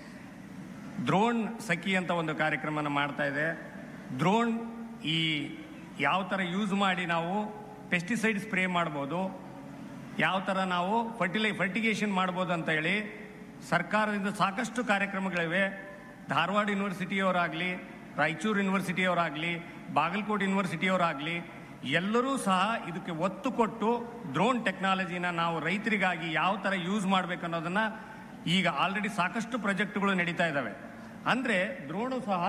ದ್ರೋಣ್ ಸಖಿ ಅಂತ ಒಂದು ಕಾರ್ಯಕ್ರಮನ ಮಾಡ್ತಾ ಇದೆ ದ್ರೋಣ್ ಈ ಯಾವ ಥರ ಯೂಸ್ ಮಾಡಿ ನಾವು ಪೆಸ್ಟಿಸೈಡ್ ಸ್ಪ್ರೇ ಮಾಡ್ಬೋದು ಯಾವ ಥರ ನಾವು ಫರ್ಟಿಲೈ ಫರ್ಟಿಗೇಷನ್ ಮಾಡ್ಬೋದು ಅಂತ ಹೇಳಿ ಸರ್ಕಾರದಿಂದ ಸಾಕಷ್ಟು ಕಾರ್ಯಕ್ರಮಗಳಿವೆ ಧಾರವಾಡ ಯೂನಿವರ್ಸಿಟಿಯವರಾಗಲಿ ರಾಯಚೂರು ಯೂನಿವರ್ಸಿಟಿಯವರಾಗಲಿ ಬಾಗಲಕೋಟೆ ಯೂನಿವರ್ಸಿಟಿಯವರಾಗಲಿ ಎಲ್ಲರೂ ಸಹ ಇದಕ್ಕೆ ಒತ್ತು ಕೊಟ್ಟು ಡ್ರೋನ್ ಟೆಕ್ನಾಲಜಿನ ನಾವು ರೈತರಿಗಾಗಿ ಯಾವ ಥರ ಯೂಸ್ ಮಾಡಬೇಕು ಅನ್ನೋದನ್ನ ಈಗ ಆಲ್ರೆಡಿ ಸಾಕಷ್ಟು ಪ್ರಾಜೆಕ್ಟ್ಗಳು ನಡೀತಾ ಇದ್ದಾವೆ ಅಂದರೆ ದ್ರೋಣು ಸಹ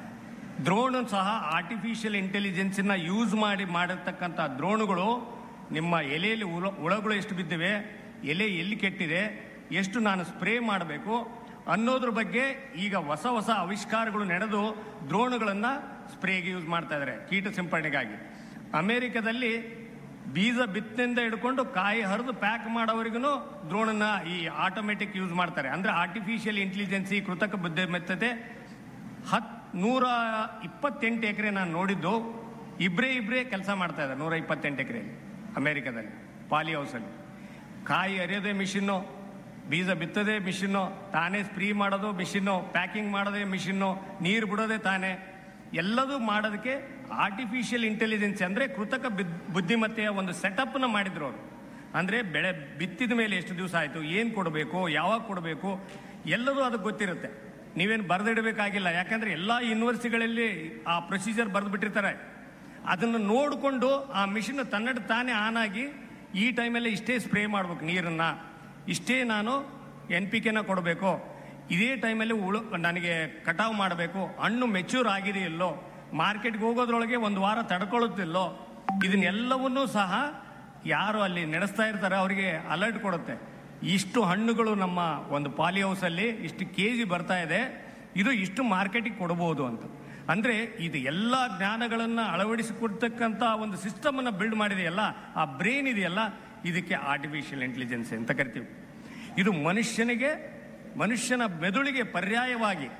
ದ್ರೋಣು ಸಹ ಆರ್ಟಿಫಿಷಿಯಲ್ ಇಂಟೆಲಿಜೆನ್ಸನ್ನ ಯೂಸ್ ಮಾಡಿ ಮಾಡಿರ್ತಕ್ಕಂಥ ದ್ರೋಣುಗಳು ನಿಮ್ಮ ಎಲೆಯಲ್ಲಿ ಹುಳ ಹುಳಗಳು ಎಷ್ಟು ಬಿದ್ದಿವೆ ಎಲೆ ಎಲ್ಲಿ ಕೆಟ್ಟಿದೆ ಎಷ್ಟು ನಾನು ಸ್ಪ್ರೇ ಮಾಡಬೇಕು ಅನ್ನೋದ್ರ ಬಗ್ಗೆ ಈಗ ಹೊಸ ಹೊಸ ಆವಿಷ್ಕಾರಗಳು ನಡೆದು ದ್ರೋಣುಗಳನ್ನು ಸ್ಪ್ರೇಗೆ ಯೂಸ್ ಮಾಡ್ತಾ ಇದ್ದಾರೆ ಕೀಟ ಸಿಂಪರಣೆಗಾಗಿ ಅಮೆರಿಕದಲ್ಲಿ ಬೀಜ ಬಿತ್ತನೆಯಿಂದ ಹಿಡ್ಕೊಂಡು ಕಾಯಿ ಹರಿದು ಪ್ಯಾಕ್ ಮಾಡೋವರೆಗೂ ದ್ರೋಣನ್ನ ಈ ಆಟೋಮೆಟಿಕ್ ಯೂಸ್ ಮಾಡ್ತಾರೆ ಅಂದ್ರೆ ಆರ್ಟಿಫಿಷಿಯಲ್ ಇಂಟೆಲಿಜೆನ್ಸಿ ಕೃತಕ ಬುದ್ಧಿಮತ್ತತೆ ಹತ್ ನೂರ ಇಪ್ಪತ್ತೆಂಟು ಎಕರೆ ನಾನು ನೋಡಿದ್ದು ಇಬ್ಬರೇ ಇಬ್ಬರೇ ಕೆಲಸ ಮಾಡ್ತಾ ಇದ್ದಾರೆ ನೂರ ಇಪ್ಪತ್ತೆಂಟು ಎಕರೆಯಲ್ಲಿ ಅಮೆರಿಕದಲ್ಲಿ ಪಾಲಿ ಹೌಸಲ್ಲಿ ಕಾಯಿ ಅರಿಯೋದೇ ಮಿಷಿನ್ನು ಬೀಜ ಬಿತ್ತೋದೇ ಮಿಷಿನ್ನು ತಾನೇ ಸ್ಪ್ರೀ ಮಾಡೋದು ಮಿಷಿನ್ನು ಪ್ಯಾಕಿಂಗ್ ಮಾಡೋದೇ ಮಿಷಿನ್ನು ನೀರು ಬಿಡೋದೇ ತಾನೇ ಎಲ್ಲದೂ ಮಾಡೋದಕ್ಕೆ ಆರ್ಟಿಫಿಷಿಯಲ್ ಇಂಟೆಲಿಜೆನ್ಸ್ ಅಂದರೆ ಕೃತಕ ಬಿದ್- ಬುದ್ಧಿಮತ್ತೆಯ ಒಂದು ಸೆಟಪ್ನ ಮಾಡಿದ್ರು ಅವರು ಅಂದರೆ ಬೆಳೆ ಬಿತ್ತಿದ ಮೇಲೆ ಎಷ್ಟು ದಿವಸ ಆಯಿತು ಏನು ಕೊಡಬೇಕು ಯಾವಾಗ ಕೊಡಬೇಕು ಎಲ್ಲದೂ ಅದಕ್ಕೆ ಗೊತ್ತಿರುತ್ತೆ ನೀವೇನು ಬರೆದಿಡಬೇಕಾಗಿಲ್ಲ ಯಾಕಂದ್ರೆ ಎಲ್ಲ ಯೂನಿವರ್ಸಿಟಿಗಳಲ್ಲಿ ಆ ಪ್ರೊಸೀಜರ್ ಬರೆದು ಬಿಟ್ಟಿರ್ತಾರೆ ಅದನ್ನು ನೋಡಿಕೊಂಡು ಆ ಮಿಷಿನ್ ತನ್ನಡ ತಾನೇ ಆನ್ ಆಗಿ ಈ ಟೈಮಲ್ಲಿ ಇಷ್ಟೇ ಸ್ಪ್ರೇ ಮಾಡ್ಬೇಕು ನೀರನ್ನ ಇಷ್ಟೇ ನಾನು ಎನ್ ಪಿ ಕೆನ ಕೊಡಬೇಕು ಇದೇ ಟೈಮಲ್ಲಿ ಉಳು ನನಗೆ ಕಟಾವು ಮಾಡಬೇಕು ಹಣ್ಣು ಮೆಚ್ಯೂರ್ ಆಗಿದೆಯಲ್ಲೋ ಮಾರ್ಕೆಟ್ಗೆ ಹೋಗೋದ್ರೊಳಗೆ ಒಂದು ವಾರ ತಡ್ಕೊಳ್ಳುತ್ತಿಲ್ಲೋ ಇದನ್ನೆಲ್ಲವನ್ನೂ ಸಹ ಯಾರು ಅಲ್ಲಿ ನಡೆಸ್ತಾ ಇರ್ತಾರೆ ಅವರಿಗೆ ಅಲರ್ಟ್ ಕೊಡುತ್ತೆ ಇಷ್ಟು ಹಣ್ಣುಗಳು ನಮ್ಮ ಒಂದು ಪಾಲಿ ಹೌಸಲ್ಲಿ ಇಷ್ಟು ಕೆ ಜಿ ಬರ್ತಾ ಇದೆ ಇದು ಇಷ್ಟು ಮಾರ್ಕೆಟಿಗೆ ಕೊಡಬಹುದು ಅಂತ ಅಂದ್ರೆ ಇದು ಎಲ್ಲ ಜ್ಞಾನಗಳನ್ನು ಅಳವಡಿಸಿಕೊಡ್ತಕ್ಕಂಥ ಒಂದು ಸಿಸ್ಟಮ್ ಅನ್ನ ಬಿಲ್ಡ್ ಮಾಡಿದೆಯಲ್ಲ ಆ ಬ್ರೈನ್ ಇದೆಯಲ್ಲ ಇದಕ್ಕೆ ಆರ್ಟಿಫಿಷಿಯಲ್ ಇಂಟೆಲಿಜೆನ್ಸ್ ಅಂತ ಕರಿತೀವಿ ಇದು ಮನುಷ್ಯನಿಗೆ ಮನುಷ್ಯನ ಮೆದುಳಿಗೆ ಪರ್ಯಾಯವಾಗಿ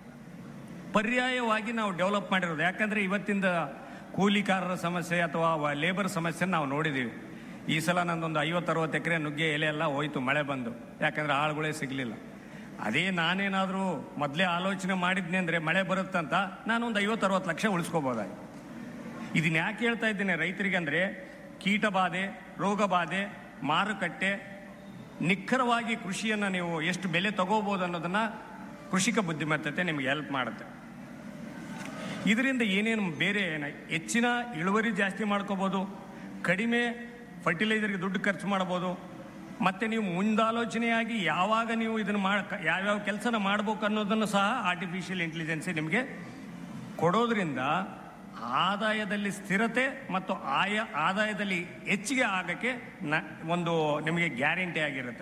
ಪರ್ಯಾಯವಾಗಿ ನಾವು ಡೆವಲಪ್ ಮಾಡಿರೋದು ಯಾಕಂದ್ರೆ ಇವತ್ತಿಂದ ಕೂಲಿಕಾರರ ಸಮಸ್ಯೆ ಅಥವಾ ಲೇಬರ್ ಸಮಸ್ಯೆ ನಾವು ನೋಡಿದ್ದೀವಿ ಈ ಸಲ ನಂದೊಂದು ಐವತ್ತು ಅರವತ್ತು ಎಕರೆ ನುಗ್ಗೆ ಎಲೆ ಎಲ್ಲ ಹೋಯ್ತು ಮಳೆ ಬಂದು ಯಾಕಂದ್ರೆ ಆಳುಗಳೇ ಸಿಗಲಿಲ್ಲ ಅದೇ ನಾನೇನಾದರೂ ಮೊದಲೇ ಆಲೋಚನೆ ಮಾಡಿದ್ನಿ ಅಂದರೆ ಮಳೆ ಬರುತ್ತಂತ ನಾನು ಒಂದು ಐವತ್ತು ಅರವತ್ತು ಲಕ್ಷ ಉಳಿಸ್ಕೋಬೋದಾಗಿ ಇದನ್ನ ಯಾಕೆ ಹೇಳ್ತಾ ಇದ್ದೇನೆ ರೈತರಿಗೆ ಅಂದರೆ ಕೀಟ ಬಾಧೆ ರೋಗ ಬಾಧೆ ಮಾರುಕಟ್ಟೆ ನಿಖರವಾಗಿ ಕೃಷಿಯನ್ನು ನೀವು ಎಷ್ಟು ಬೆಲೆ ತಗೋಬೋದು ಅನ್ನೋದನ್ನ ಕೃಷಿಕ ಬುದ್ಧಿಮತ್ತತೆ ನಿಮಗೆ ಹೆಲ್ಪ್ ಮಾಡುತ್ತೆ ಇದರಿಂದ ಏನೇನು ಬೇರೆ ಏನ- ಹೆಚ್ಚಿನ ಇಳುವರಿ ಜಾಸ್ತಿ ಮಾಡ್ಕೋಬೋದು ಕಡಿಮೆ ಫರ್ಟಿಲೈಸರ್ಗೆ ದುಡ್ಡು ಖರ್ಚು ಮಾಡ್ಬೋದು ಮತ್ತೆ ನೀವು ಮುಂದಾಲೋಚನೆಯಾಗಿ ಯಾವಾಗ ನೀವು ಇದನ್ನು ಮಾಡ ಯಾವ್ಯಾವ ಕೆಲಸನ ಮಾಡ್ಬೇಕು ಅನ್ನೋದನ್ನು ಸಹ ಆರ್ಟಿಫಿಷಿಯಲ್ ಇಂಟೆಲಿಜೆನ್ಸ್ ನಿಮಗೆ ಕೊಡೋದ್ರಿಂದ ಆದಾಯದಲ್ಲಿ ಸ್ಥಿರತೆ ಮತ್ತು ಆಯ ಆದಾಯದಲ್ಲಿ ಹೆಚ್ಚಿಗೆ ಆಗಕ್ಕೆ ನ ಒಂದು ನಿಮಗೆ ಗ್ಯಾರಂಟಿ ಆಗಿರುತ್ತೆ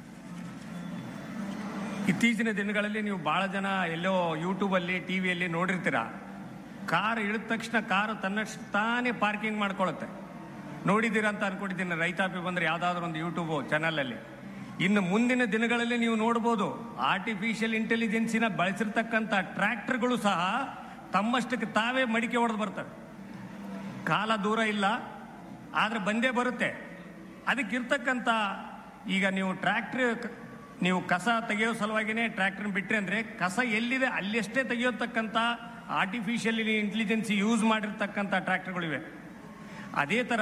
ಇತ್ತೀಚಿನ ದಿನಗಳಲ್ಲಿ ನೀವು ಬಹಳ ಜನ ಎಲ್ಲೋ ಯೂಟ್ಯೂಬಲ್ಲಿ ಟಿ ವಿಯಲ್ಲಿ ನೋಡಿರ್ತೀರ ಕಾರ್ ಇಳಿದ ತಕ್ಷಣ ಕಾರು ತನ್ನಷ್ಟು ತಾನೇ ಪಾರ್ಕಿಂಗ್ ಮಾಡ್ಕೊಳ್ಳುತ್ತೆ ನೋಡಿದ್ದೀರಾ ಅಂತ ಅನ್ಕೊಂಡಿದ್ದೀನಿ ರೈತಾಪಿ ಬಂದ್ರೆ ಯಾವ್ದಾದ್ರು ಒಂದು ಯೂಟ್ಯೂಬ್ ಚಾನಲಲ್ಲಿ ಇನ್ನು ಮುಂದಿನ ದಿನಗಳಲ್ಲಿ ನೀವು ನೋಡ್ಬೋದು ಆರ್ಟಿಫಿಷಿಯಲ್ ಇಂಟೆಲಿಜೆನ್ಸಿನ ಬಳಸಿರ್ತಕ್ಕಂಥ ಟ್ರ್ಯಾಕ್ಟರ್ಗಳು ಸಹ ತಮ್ಮಷ್ಟಕ್ಕೆ ತಾವೇ ಮಡಿಕೆ ಹೊಡೆದು ಬರ್ತವೆ ಕಾಲ ದೂರ ಇಲ್ಲ ಆದ್ರೆ ಬಂದೇ ಬರುತ್ತೆ ಅದಕ್ಕಿರ್ತಕ್ಕಂಥ ಈಗ ನೀವು ಟ್ರ್ಯಾಕ್ಟರ್ ನೀವು ಕಸ ತೆಗೆಯೋ ಸಲುವಾಗಿನೇ ಟ್ರ್ಯಾಕ್ಟರ್ ಬಿಟ್ರೆ ಅಂದ್ರೆ ಕಸ ಎಲ್ಲಿದೆ ಅಲ್ಲಿಯಷ್ಟೇ ತೆಗೆಯೋತಕ್ಕಂಥ ಆರ್ಟಿಫಿಷಿಯಲ್ ಇಂಟೆಲಿಜೆನ್ಸಿ ಯೂಸ್ ಮಾಡಿರ್ತಕ್ಕಂಥ ಟ್ರ್ಯಾಕ್ಟರ್ಗಳಿವೆ ಅದೇ ಥರ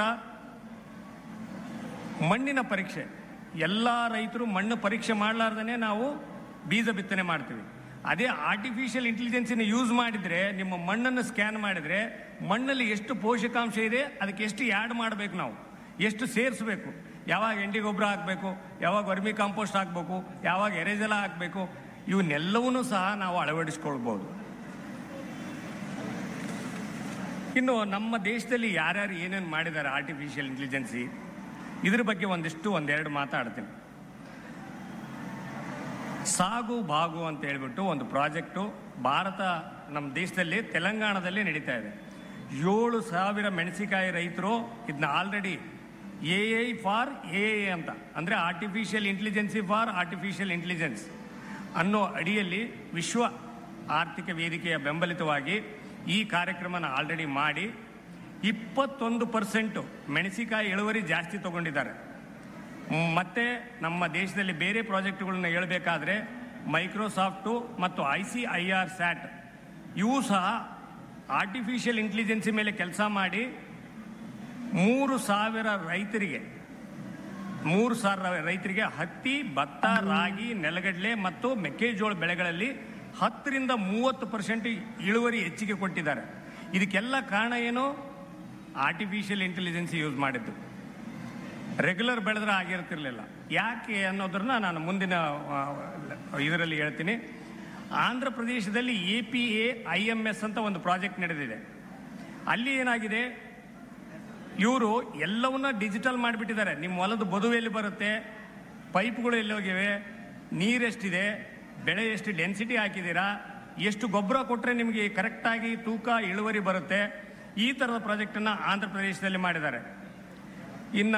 ಮಣ್ಣಿನ ಪರೀಕ್ಷೆ ಎಲ್ಲ ರೈತರು ಮಣ್ಣು ಪರೀಕ್ಷೆ ಮಾಡಲಾರ್ದೇ ನಾವು ಬೀಜ ಬಿತ್ತನೆ ಮಾಡ್ತೀವಿ ಅದೇ ಆರ್ಟಿಫಿಷಿಯಲ್ ಇಂಟೆಲಿಜೆನ್ಸಿನ ಯೂಸ್ ಮಾಡಿದರೆ ನಿಮ್ಮ ಮಣ್ಣನ್ನು ಸ್ಕ್ಯಾನ್ ಮಾಡಿದರೆ ಮಣ್ಣಲ್ಲಿ ಎಷ್ಟು ಪೋಷಕಾಂಶ ಇದೆ ಅದಕ್ಕೆ ಎಷ್ಟು ಆ್ಯಡ್ ಮಾಡಬೇಕು ನಾವು ಎಷ್ಟು ಸೇರಿಸಬೇಕು ಯಾವಾಗ ಎಂಡಿ ಗೊಬ್ಬರ ಹಾಕಬೇಕು ಯಾವಾಗ ವರ್ಮಿ ಕಾಂಪೋಸ್ಟ್ ಹಾಕಬೇಕು ಯಾವಾಗ ಎರೆಜಲ ಹಾಕಬೇಕು ಇವನ್ನೆಲ್ಲವನ್ನೂ ಸಹ ನಾವು ಅಳವಡಿಸ್ಕೊಳ್ಬೋದು ಇನ್ನು ನಮ್ಮ ದೇಶದಲ್ಲಿ ಯಾರ್ಯಾರು ಏನೇನು ಮಾಡಿದ್ದಾರೆ ಆರ್ಟಿಫಿಷಿಯಲ್ ಇಂಟೆಲಿಜೆನ್ಸಿ ಇದ್ರ ಬಗ್ಗೆ ಒಂದಿಷ್ಟು ಒಂದೆರಡು ಮಾತಾಡ್ತೀನಿ ಸಾಗು ಬಾಗು ಅಂತ ಹೇಳ್ಬಿಟ್ಟು ಒಂದು ಪ್ರಾಜೆಕ್ಟು ಭಾರತ ನಮ್ಮ ದೇಶದಲ್ಲಿ ತೆಲಂಗಾಣದಲ್ಲಿ ನಡೀತಾ ಇದೆ ಏಳು ಸಾವಿರ ಮೆಣಸಿಕಾಯಿ ರೈತರು ಇದನ್ನ already A I for A ಅಂತ ಅಂದರೆ artificial intelligence for artificial intelligence ಅನ್ನೋ ಅಡಿಯಲ್ಲಿ ವಿಶ್ವ ಆರ್ಥಿಕ ವೇದಿಕೆಯ ಬೆಂಬಲಿತವಾಗಿ ಈ ಕಾರ್ಯಕ್ರಮನ ಆಲ್ರೆಡಿ ಮಾಡಿ ಇಪ್ಪತ್ತೊಂದು ಪರ್ಸೆಂಟು ಮೆಣಸಿಕಾಯಿ ಇಳುವರಿ ಜಾಸ್ತಿ ತಗೊಂಡಿದ್ದಾರೆ ಮ್, ಮತ್ತೆ ನಮ್ಮ ದೇಶದಲ್ಲಿ ಬೇರೆ ಪ್ರಾಜೆಕ್ಟ್ಗಳನ್ನ ಹೇಳಬೇಕಾದ್ರೆ ಮೈಕ್ರೋಸಾಫ್ಟು ಮತ್ತು I C I R SAT ಇವು ಸಹ ಆರ್ಟಿಫಿಷಿಯಲ್ ಇಂಟೆಲಿಜೆನ್ಸಿ ಮೇಲೆ ಕೆಲಸ ಮಾಡಿ ಮೂರು ಸಾವಿರ ರೈತರಿಗೆ ಮೂರು ಸಾವಿರ ರೈತರಿಗೆ ಹತ್ತಿ ಭತ್ತ ರಾಗಿ ನೆಲಗಡಲೆ ಮತ್ತು ಮೆಕ್ಕೆಜೋಳ ಬೆಳೆಗಳಲ್ಲಿ ಹತ್ತರಿಂದ ಮೂವತ್ತು ಪರ್ಸೆಂಟ್ ಇಳುವರಿ ಹೆಚ್ಚಿಗೆ ಕೊಟ್ಟಿದ್ದಾರೆ ಇದಕ್ಕೆಲ್ಲ ಕಾರಣ ಏನು ಆರ್ಟಿಫಿಷಿಯಲ್ ಇಂಟೆಲಿಜೆನ್ಸಿ ಯೂಸ್ ಮಾಡಿದ್ದು ರೆಗ್ಯುಲರ್ ಬೆಳೆದ್ರೆ ಆಗಿರ್ತಿರ್ಲಿಲ್ಲ ಯಾಕೆ ಅನ್ನೋದನ್ನ ನಾನು ಮುಂದಿನ ಇದರಲ್ಲಿ ಹೇಳ್ತೀನಿ ಆಂಧ್ರ ಪ್ರದೇಶದಲ್ಲಿ A P A I M S ಅಂತ ಒಂದು ಪ್ರಾಜೆಕ್ಟ್ ನಡೆದಿದೆ ಅಲ್ಲಿ ಏನಾಗಿದೆ ಇವರು ಎಲ್ಲವನ್ನ ಡಿಜಿಟಲ್ ಮಾಡಿಬಿಟ್ಟಿದ್ದಾರೆ ನಿಮ್ಮ ಹೊಲದ ಬದು ಎಲ್ಲಿ ಬರುತ್ತೆ ಪೈಪ್ಗಳು ಎಲ್ಲಿ ಹೋಗಿವೆ ನೀರೆಷ್ಟಿದೆ ಬೆಳೆ ಎಷ್ಟು ಡೆನ್ಸಿಟಿ ಹಾಕಿದ್ದೀರಾ ಎಷ್ಟು ಗೊಬ್ಬರ ಕೊಟ್ಟರೆ ನಿಮಗೆ ಕರೆಕ್ಟಾಗಿ ತೂಕ ಇಳುವರಿ ಬರುತ್ತೆ ಈ ಥರದ ಪ್ರಾಜೆಕ್ಟನ್ನು ಆಂಧ್ರ ಪ್ರದೇಶದಲ್ಲಿ ಮಾಡಿದ್ದಾರೆ ಇನ್ನು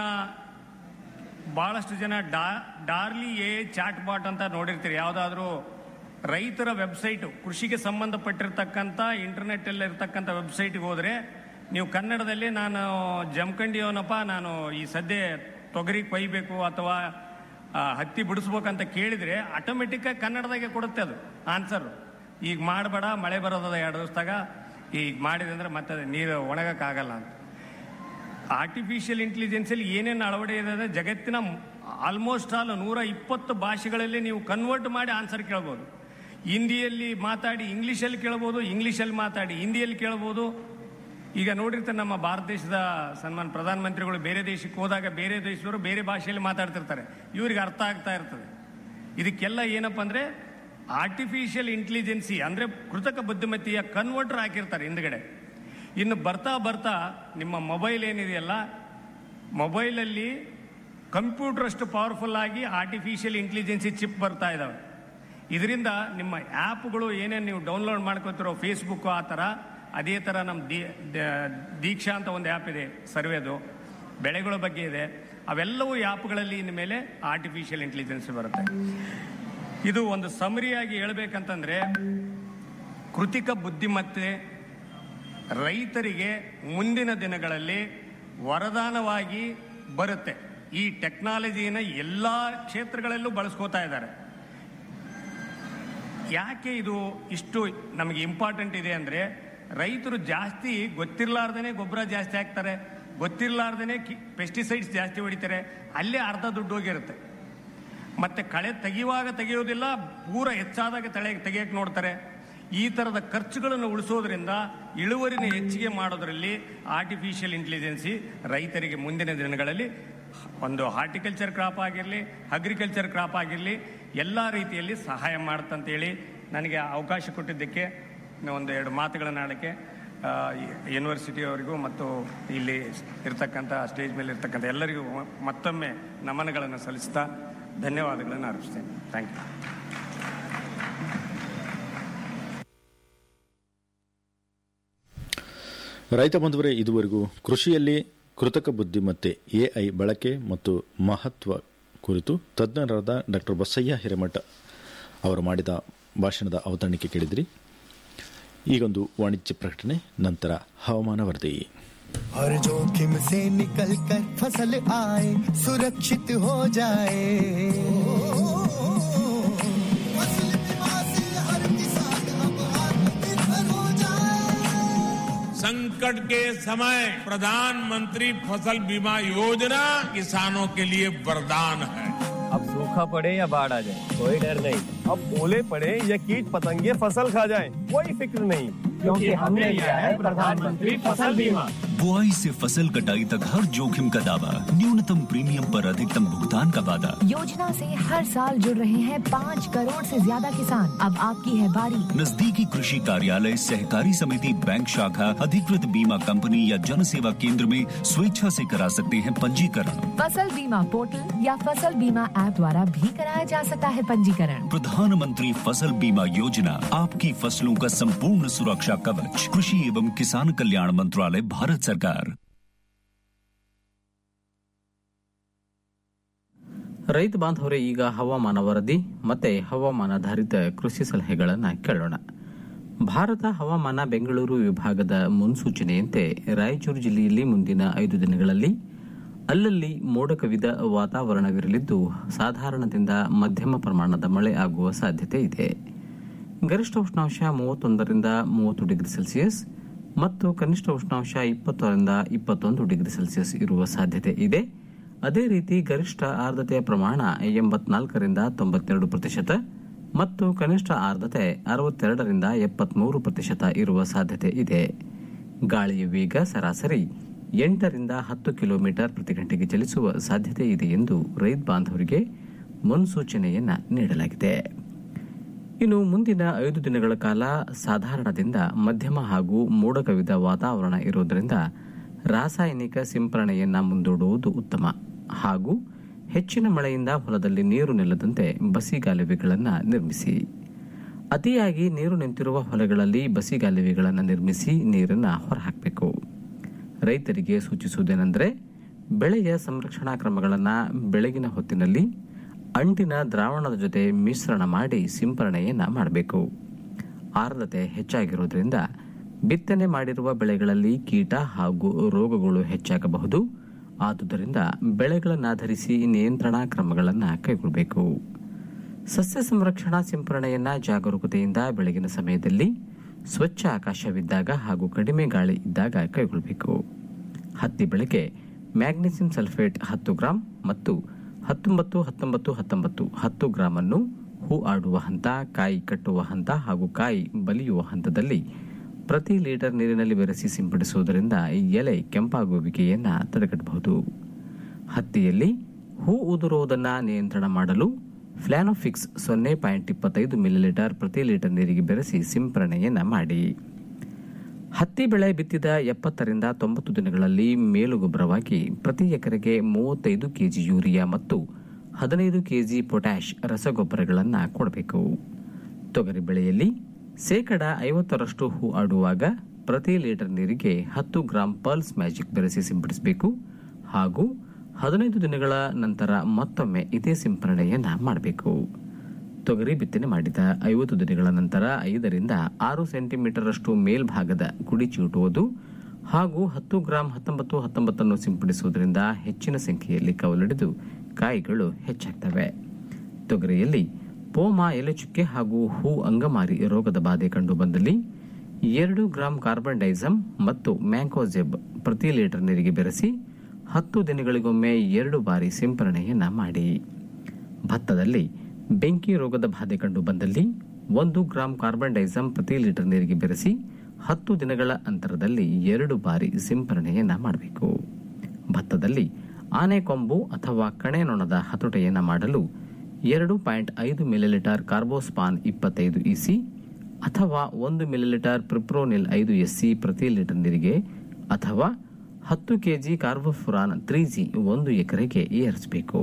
ಭಾಳಷ್ಟು ಜನ ಡಾ ಡಾರ್ಲಿ ಎ ಚಾಟ್ ಬಾಟ್ ಅಂತ ನೋಡಿರ್ತೀರಿ ಯಾವುದಾದ್ರೂ ರೈತರ ವೆಬ್ಸೈಟು ಕೃಷಿಗೆ ಸಂಬಂಧಪಟ್ಟಿರ್ತಕ್ಕಂಥ ಇಂಟರ್ನೆಟ್ಟಲ್ಲಿ ಇರ್ತಕ್ಕಂಥ ವೆಬ್ಸೈಟ್ಗೆ ಹೋದರೆ ನೀವು ಕನ್ನಡದಲ್ಲಿ ನಾನು ಜಮಖಂಡಿಯವನಪ್ಪ ನಾನು ಈ ಸದ್ಯ ತೊಗರಿ ಕೊಯ್ಬೇಕು ಅಥವಾ ಆ, ಹತ್ತಿ ಬಿಡಿಸ್ಬೇಕಂತ ಕೇಳಿದರೆ ಆಟೋಮೆಟಿಕ್ಕಾಗಿ ಕನ್ನಡದಾಗೆ ಕೊಡುತ್ತೆ ಅದು ಆನ್ಸರ್ ಈಗ ಮಾಡಬೇಡ ಮಳೆ ಬರೋದದ ಎರಡು ದಿವಸದಾಗ ಈಗ ಮಾಡಿದೆ ಅಂದ್ರೆ ಮತ್ತೆ ಅದು ನೀರು ಒಣಗಕ್ಕಾಗಲ್ಲ ಅಂತ ಆರ್ಟಿಫಿಷಿಯಲ್ ಇಂಟೆಲಿಜೆನ್ಸಲ್ಲಿ ಏನೇನು ಅಳವಡೆ ಇದೆ ಅಂದ್ರೆ ಜಗತ್ತಿನ ಆಲ್ಮೋಸ್ಟ್ ಆಲ್ ನೂರ ಇಪ್ಪತ್ತು ಭಾಷೆಗಳಲ್ಲಿ ನೀವು ಕನ್ವರ್ಟ್ ಮಾಡಿ ಆನ್ಸರ್ ಕೇಳ್ಬೋದು ಹಿಂದಿಯಲ್ಲಿ ಮಾತಾಡಿ ಇಂಗ್ಲೀಷಲ್ಲಿ ಕೇಳ್ಬೋದು ಇಂಗ್ಲೀಷಲ್ಲಿ ಮಾತಾಡಿ ಹಿಂದಿಯಲ್ಲಿ ಕೇಳ್ಬೋದು ಈಗ ನೋಡಿರ್ತಾರೆ ನಮ್ಮ ಭಾರತ ದೇಶದ ಸನ್ಮಾನ್ ಪ್ರಧಾನಮಂತ್ರಿಗಳು ಬೇರೆ ದೇಶಕ್ಕೆ ಹೋದಾಗ ಬೇರೆ ದೇಶದವರು ಬೇರೆ ಭಾಷೆಯಲ್ಲಿ ಮಾತಾಡ್ತಿರ್ತಾರೆ ಇವ್ರಿಗೆ ಅರ್ಥ ಆಗ್ತಾ ಇರ್ತದೆ ಇದಕ್ಕೆಲ್ಲ ಏನಪ್ಪ ಅಂದ್ರೆ ಆರ್ಟಿಫಿಷಿಯಲ್ ಇಂಟೆಲಿಜೆನ್ಸಿ ಅಂದ್ರೆ ಕೃತಕ ಬುದ್ಧಿಮತ್ತೆಯ ಕನ್ವರ್ಟರ್ ಹಾಕಿರ್ತಾರೆ ಹಿಂದ್ಗಡೆ ಇನ್ನು ಬರ್ತಾ ಬರ್ತಾ ನಿಮ್ಮ ಮೊಬೈಲ್ ಏನಿದೆಯಲ್ಲ ಮೊಬೈಲಲ್ಲಿ ಕಂಪ್ಯೂಟರ್ ಅಷ್ಟು ಪವರ್ಫುಲ್ ಆಗಿ ಆರ್ಟಿಫಿಷಿಯಲ್ ಇಂಟೆಲಿಜೆನ್ಸಿ ಚಿಪ್ ಬರ್ತಾ ಇದಾವೆ ಇದರಿಂದ ನಿಮ್ಮ ಆ್ಯಪ್ಗಳು ಏನೇನು ನೀವು ಡೌನ್ಲೋಡ್ ಮಾಡ್ಕೊತಿರೋ ಫೇಸ್ಬುಕ್ ಆ ಥರ ಅದೇ ಥರ ನಮ್ಮ ದಿ ದ- ದೀಕ್ಷಾ ಅಂತ ಒಂದು ಆ್ಯಪ್ ಇದೆ ಸರ್ವೇದು ಬೆಳೆಗಳ ಬಗ್ಗೆ ಇದೆ ಅವೆಲ್ಲವೂ ಆ್ಯಪ್ಗಳಲ್ಲಿ ಇನ್ನು ಮೇಲೆ ಆರ್ಟಿಫಿಷಿಯಲ್ ಇಂಟೆಲಿಜೆನ್ಸ್ ಬರುತ್ತೆ ಇದು ಒಂದು ಸಮರಿಯಾಗಿ ಹೇಳ್ಬೇಕಂತಂದ್ರೆ ಕೃತಿಕ ಬುದ್ಧಿಮತ್ತೆ ರೈತರಿಗೆ ಮುಂದಿನ ದಿನಗಳಲ್ಲಿ ವರದಾನವಾಗಿ ಬರುತ್ತೆ ಈ ಟೆಕ್ನಾಲಜಿನ ಎಲ್ಲ ಕ್ಷೇತ್ರಗಳಲ್ಲೂ ಬಳಸ್ಕೋತಾ ಇದ್ದಾರೆ ಯಾಕೆ ಇದು ಇಷ್ಟು ನಮಗೆ ಇಂಪಾರ್ಟೆಂಟ್ ಇದೆ ಅಂದರೆ ರೈತರು ಜಾಸ್ತಿ ಗೊತ್ತಿರಲಾರ್ದೇ ಗೊಬ್ಬರ ಜಾಸ್ತಿ ಹಾಕ್ತಾರೆ ಗೊತ್ತಿರಲಾರ್ದೇ ಪೆಸ್ಟಿಸೈಡ್ಸ್ ಜಾಸ್ತಿ ಹೊಡಿತಾರೆ ಅಲ್ಲೇ ಅರ್ಧ ದುಡ್ಡು ಹೋಗಿರುತ್ತೆ ಮತ್ತೆ ಕಳೆ ತೆಗೆಯುವಾಗ ತೆಗೆಯೋದಿಲ್ಲ ಪೂರ ಹೆಚ್ಚಾದಾಗ ತಳೆ ತೆಗೆಯಕ್ಕೆ ನೋಡ್ತಾರೆ ಈ ಥರದ ಖರ್ಚುಗಳನ್ನು ಉಳಿಸೋದ್ರಿಂದ ಇಳುವರಿನ ಹೆಚ್ಚಿಗೆ ಮಾಡೋದ್ರಲ್ಲಿ ಆರ್ಟಿಫಿಷಿಯಲ್ ಇಂಟೆಲಿಜೆನ್ಸಿ ರೈತರಿಗೆ ಮುಂದಿನ ದಿನಗಳಲ್ಲಿ ಒಂದು ಹಾರ್ಟಿಕಲ್ಚರ್ ಕ್ರಾಪ್ ಆಗಿರಲಿ ಅಗ್ರಿಕಲ್ಚರ್ ಕ್ರಾಪ್ ಆಗಿರಲಿ ಎಲ್ಲ ರೀತಿಯಲ್ಲಿ ಸಹಾಯ ಮಾಡುತ್ತಂತೇಳಿ ನನಗೆ ಅವಕಾಶ ಕೊಟ್ಟಿದ್ದಕ್ಕೆ ಒಂದು ಎರಡು ಮಾತುಗಳನ್ನು ಆಡೋಕ್ಕೆ ಯೂನಿವರ್ಸಿಟಿಯವರಿಗೂ ಮತ್ತು ಇಲ್ಲಿ ಇರ್ತಕ್ಕಂಥ ಸ್ಟೇಜ್ ಮೇಲೆ ಇರ್ತಕ್ಕಂಥ ಎಲ್ಲರಿಗೂ ಮತ್ತೊಮ್ಮೆ ನಮನಗಳನ್ನು ಸಲ್ಲಿಸ್ತಾ ಧನ್ಯವಾದಗಳನ್ನು ಅರ್ಪಿಸ್ತೇನೆ ಥ್ಯಾಂಕ್ ಯು ರೈತ ಬಂಧುವರೇ ಇದುವರೆಗೂ ಕೃಷಿಯಲ್ಲಿ ಕೃತಕ ಬುದ್ಧಿಮತ್ತೆ ಎಐ ಬಳಕೆ ಮತ್ತು ಮಹತ್ವ ಕುರಿತು ತಜ್ಞರಾದ ಡಾಕ್ಟರ್ ಬಸಯ್ಯ ಹಿರೇಮಠ ಅವರು ಮಾಡಿದ ಭಾಷಣದ ಅವತರಣಿಕೆ ಕೇಳಿದ್ರಿ ಈಗೊಂದು ವಾಣಿಜ್ಯ ಪ್ರಕಟಣೆ ನಂತರ ಹವಾಮಾನ ವರದಿ हर जोखिम से निकल कर फसल आए सुरक्षित हो जाए फसल बीमा से हर किसान अब आत्मनिर्भर हो जाए संकट के समय प्रधानमंत्री फसल बीमा योजना किसानों के लिए वरदान है अब सूखा पड़े या बाढ़ आ जाए कोई डर नहीं अब ओले पड़े या कीट पतंगे फसल खा जाए कोई फिक्र नहीं क्योंकि हमने लिया है प्रधानमंत्री फसल बीमा बुआई से फसल कटाई तक हर जोखिम का दावा न्यूनतम प्रीमियम पर अधिकतम भुगतान का वादा योजना से हर साल जुड़ रहे हैं पाँच करोड़ से ज्यादा किसान अब आपकी है बारी नजदीकी कृषि कार्यालय सहकारी समिति बैंक शाखा अधिकृत बीमा कंपनी या जन सेवा केंद्र में स्वेच्छा से करा सकते हैं पंजीकरण फसल बीमा पोर्टल या फसल बीमा ऐप द्वारा भी कराया जा सकता है पंजीकरण प्रधानमंत्री फसल बीमा योजना आपकी फसलों का संपूर्ण सुरक्षा कवच कृषि एवं किसान कल्याण मंत्रालय भारत सरकार ರೈತ ಬಾಂಧವರೇ ಈಗ ಹವಾಮಾನ ವರದಿ ಮತ್ತೆ ಹವಾಮಾನಾಧಾರಿತ ಕೃಷಿ ಸಲಹೆಗಳನ್ನು ಕೇಳೋಣ ಭಾರತ ಹವಾಮಾನ ಬೆಂಗಳೂರು ವಿಭಾಗದ ಮುನ್ಸೂಚನೆಯಂತೆ ರಾಯಚೂರು ಜಿಲ್ಲೆಯಲ್ಲಿ ಮುಂದಿನ ಐದು ದಿನಗಳಲ್ಲಿ ಅಲ್ಲಲ್ಲಿ ಮೋಡ ಕವಿದ ವಾತಾವರಣವಿರಲಿದ್ದು ಸಾಧಾರಣದಿಂದ ಮಧ್ಯಮ ಪ್ರಮಾಣದ ಮಳೆ ಆಗುವ ಸಾಧ್ಯತೆ ಇದೆ ಗರಿಷ್ಠ ಉಷ್ಣಾಂಶ ಮೂವತ್ತೊಂದರಿಂದ ಮೂವತ್ತು ಡಿಗ್ರಿ ಸೆಲ್ಸಿಯಸ್ ಮತ್ತು ಕನಿಷ್ಠ ಉಷ್ಣಾಂಶ ಇಪ್ಪತ್ತರಿಂದ ಇಪ್ಪತ್ತೊಂದು ಡಿಗ್ರಿ ಸೆಲ್ಸಿಯಸ್ ಇರುವ ಸಾಧ್ಯತೆ ಇದೆ ಅದೇ ರೀತಿ ಗರಿಷ್ಠ ಆರ್ದ್ರತೆಯ ಪ್ರಮಾಣ ಎಂಬತ್ನಾಲ್ಕರಿಂದ ತೊಂಬತ್ತೆರಡು ಪ್ರತಿಶತ ಮತ್ತು ಕನಿಷ್ಠ ಆರ್ದ್ರತೆ ಅರವತ್ತೆರಡರಿಂದ ಎಪ್ಪತ್ಮೂರು ಪ್ರತಿಶತ ಇರುವ ಸಾಧ್ಯತೆ ಇದೆ ಗಾಳಿಯ ವೇಗ ಸರಾಸರಿ ಎಂಟರಿಂದ ಹತ್ತು ಕಿಲೋಮೀಟರ್ ಪ್ರತಿ ಗಂಟೆಗೆ ಚಲಿಸುವ ಸಾಧ್ಯತೆ ಇದೆ ಎಂದು ರೈತ ಬಾಂಧವರಿಗೆ ಮುನ್ಸೂಚನೆಯನ್ನ ನೀಡಲಾಗಿದೆ ಇನ್ನು ಮುಂದಿನ ಐದು ದಿನಗಳ ಕಾಲ ಸಾಧಾರಣದಿಂದ ಮಧ್ಯಮ ಹಾಗೂ ಮೋಡ ಕವಿದ ವಾತಾವರಣ ಇರುವುದರಿಂದ ರಾಸಾಯನಿಕ ಸಿಂಪರಣೆಯನ್ನ ಮುಂದೂಡುವುದು ಉತ್ತಮ ಹಾಗೂ ಹೆಚ್ಚಿನ ಮಳೆಯಿಂದ ಹೊಲದಲ್ಲಿ ನೀರು ನಿಲ್ಲದಂತೆ ಬಸಿಗಾಲುವೆಗಳನ್ನು ನಿರ್ಮಿಸಿ ಅತಿಯಾಗಿ ನೀರು ನಿಂತಿರುವ ಹೊಲಗಳಲ್ಲಿ ಬಸಿಗಾಲುವೆಗಳನ್ನು ನಿರ್ಮಿಸಿ ನೀರನ್ನು ಹೊರಹಾಕಬೇಕು ರೈತರಿಗೆ ಸೂಚಿಸುವುದೇನೆಂದರೆ ಬೆಳೆಯ ಸಂರಕ್ಷಣಾ ಕ್ರಮಗಳನ್ನು ಬೆಳಗಿನ ಹೊತ್ತಿನಲ್ಲಿ ಅಂಟಿನ ದ್ರಾವಣದ ಜೊತೆ ಮಿಶ್ರಣ ಮಾಡಿ ಸಿಂಪರಣೆಯನ್ನ ಮಾಡಬೇಕು ಆರ್ದ್ರತೆ ಹೆಚ್ಚಾಗಿರುವುದರಿಂದ ಬಿತ್ತನೆ ಮಾಡಿರುವ ಬೆಳೆಗಳಲ್ಲಿ ಕೀಟ ಹಾಗೂ ರೋಗಗಳು ಹೆಚ್ಚಾಗಬಹುದು ಆದುದರಿಂದ ಬೆಳೆಗಳನ್ನಾಧರಿಸಿ ನಿಯಂತ್ರಣಾ ಕ್ರಮಗಳನ್ನು ಕೈಗೊಳ್ಳಬೇಕು ಸಸ್ಯ ಸಂರಕ್ಷಣಾ ಸಿಂಪರಣೆಯನ್ನ ಜಾಗರೂಕತೆಯಿಂದ ಬೆಳಗಿನ ಸಮಯದಲ್ಲಿ ಸ್ವಚ್ಛ ಆಕಾಶವಿದ್ದಾಗ ಹಾಗೂ ಕಡಿಮೆ ಗಾಳಿ ಇದ್ದಾಗ ಕೈಗೊಳ್ಳಬೇಕು ಹತ್ತಿ ಬೆಳೆಗೆ ಮ್ಯಾಗ್ನೀಸಿಯಂ ಸಲ್ಫೇಟ್ ಹತ್ತು ಗ್ರಾಂ ಮತ್ತು ಹತ್ತೊಂಬತ್ತು ಹತ್ತೊಂಬತ್ತು ಹತ್ತೊಂಬತ್ತು ಹತ್ತು ಗ್ರಾಂ ಅನ್ನು ಹೂ ಆಡುವ ಹಂತ ಕಾಯಿ ಕಟ್ಟುವ ಹಂತ ಹಾಗೂ ಕಾಯಿ ಬಲಿಯುವ ಹಂತದಲ್ಲಿ ಪ್ರತಿ ಲೀಟರ್ ನೀರಿನಲ್ಲಿ ಬೆರೆಸಿ ಸಿಂಪಡಿಸುವುದರಿಂದ ಈ ಎಲೆ ಕೆಂಪಾಗುವಿಕೆಯನ್ನ ತಡೆಗಟ್ಟಬಹುದು ಹತ್ತಿಯಲ್ಲಿ ಹೂ ಉದುರುವುದನ್ನು ನಿಯಂತ್ರಣ ಮಾಡಲು ಫ್ಲಾನೋಫಿಕ್ಸ್ ಸೊನ್ನೆ ಪಾಯಿಂಟ್ ಇಪ್ಪತ್ತೈದು ಮಿಲಿಲೀಟರ್ ಪ್ರತಿ ಲೀಟರ್ ನೀರಿಗೆ ಬೆರೆಸಿ ಸಿಂಪರಣೆಯನ್ನ ಮಾಡಿ ಹತ್ತಿ ಬೆಳೆ ಬಿತ್ತಿದ ಎಪ್ಪತ್ತರಿಂದ ತೊಂಬತ್ತು ದಿನಗಳಲ್ಲಿ ಮೇಲುಗೊಬ್ಬರವಾಗಿ ಪ್ರತಿ ಎಕರೆಗೆ ಮೂವತ್ತೈದು ಕೆಜಿ ಯೂರಿಯಾ ಮತ್ತು ಹದಿನೈದು ಕೆಜಿ ಪೊಟ್ಯಾಷ್ ರಸಗೊಬ್ಬರಗಳನ್ನು ಕೊಡಬೇಕು ತೊಗರಿ ಬೆಳೆಯಲ್ಲಿ ಶೇಕಡ ಐವತ್ತರಷ್ಟು ಹೂ ಆಡುವಾಗ ಪ್ರತಿ ಲೀಟರ್ ನೀರಿಗೆ ಹತ್ತು ಗ್ರಾಂ ಪಲ್ಸ್ ಮ್ಯಾಜಿಕ್ ಬೆರೆಸಿ ಸಿಂಪಡಿಸಬೇಕು ಹಾಗೂ ಹದಿನೈದು ದಿನಗಳ ನಂತರ ಮತ್ತೊಮ್ಮೆ ಇದೇ ಸಿಂಪರಣೆಯನ್ನ ಮಾಡಬೇಕು ತೊಗರಿ ಬಿತ್ತನೆ ಮಾಡಿದ ಐವತ್ತು ದಿನಗಳ ನಂತರ ಐದರಿಂದ ಆರು ಸೆಂಟಿಮೀಟರ್ ಅಷ್ಟು ಮೇಲ್ಭಾಗದ ಕುಡಿ ಚಿವುಟುವುದು ಹಾಗೂ ಹತ್ತು ಗ್ರಾಂ ಹತ್ತೊಂಬತ್ತು ಹತ್ತೊಂಬತ್ತನ್ನು ಸಿಂಪಡಿಸುವುದರಿಂದ ಹೆಚ್ಚಿನ ಸಂಖ್ಯೆಯಲ್ಲಿ ಕವಲಡಿದು ಕಾಯಿಗಳು ಹೆಚ್ಚಾಗ್ತವೆ ತೊಗರಿಯಲ್ಲಿ ಪೋಮ ಎಲೆಚುಕ್ಕೆ ಹಾಗೂ ಹೂ ಅಂಗಮಾರಿ ರೋಗದ ಬಾಧೆ ಕಂಡು ಬಂದಲ್ಲಿ ಎರಡು ಗ್ರಾಂ ಕಾರ್ಬನ್ ಡೈಸಮ್ ಮತ್ತು ಮ್ಯಾಂಕೋಜೆಬ್ ಪ್ರತಿ ಲೀಟರ್ ನೀರಿಗೆ ಬೆರೆಸಿ ಹತ್ತು ದಿನಗಳಿಗೊಮ್ಮೆ ಎರಡು ಬಾರಿ ಸಿಂಪರಣೆಯನ್ನ ಮಾಡಿ ಭತ್ತದಲ್ಲಿ ಬೆಂಕಿ ರೋಗದ ಬಾಧೆ ಕಂಡು ಬಂದಲ್ಲಿ ಒಂದು ಗ್ರಾಂ ಕಾರ್ಬನ್ ಡೈಸಮ್ ಪ್ರತಿ ಲೀಟರ್ ನೀರಿಗೆ ಬೆರೆಸಿ ಹತ್ತು ದಿನಗಳ ಅಂತರದಲ್ಲಿ ಎರಡು ಬಾರಿ ಸಿಂಪರಣೆಯನ್ನ ಮಾಡಬೇಕು ಭತ್ತದಲ್ಲಿ ಆನೆಕೊಂಬು ಅಥವಾ ಕಣೆನೊಣದ ಹತೋಟೆಯನ್ನ ಮಾಡಲು ಎರಡು ಪಾಯಿಂಟ್ ಐದು ಮಿಲಿಲೀಟರ್ ಕಾರ್ಬೋಸ್ಪಾನ್ ಇಪ್ಪತ್ತೈದು ಇಸಿ ಅಥವಾ ಒಂದು ಮಿಲಿಲೀಟರ್ ಪ್ರಿಪ್ರೋನಿಲ್ ಐದು ಎಸ್ಸಿ ಪ್ರತಿ ಲೀಟರ್ ನೀರಿಗೆ ಅಥವಾ ಹತ್ತು ಕೆಜಿ ಕಾರ್ಬೋಫುರಾನ್ ತ್ರೀ ಜಿ ಒಂದು ಎಕರೆಗೆ ಏರಿಸಬೇಕು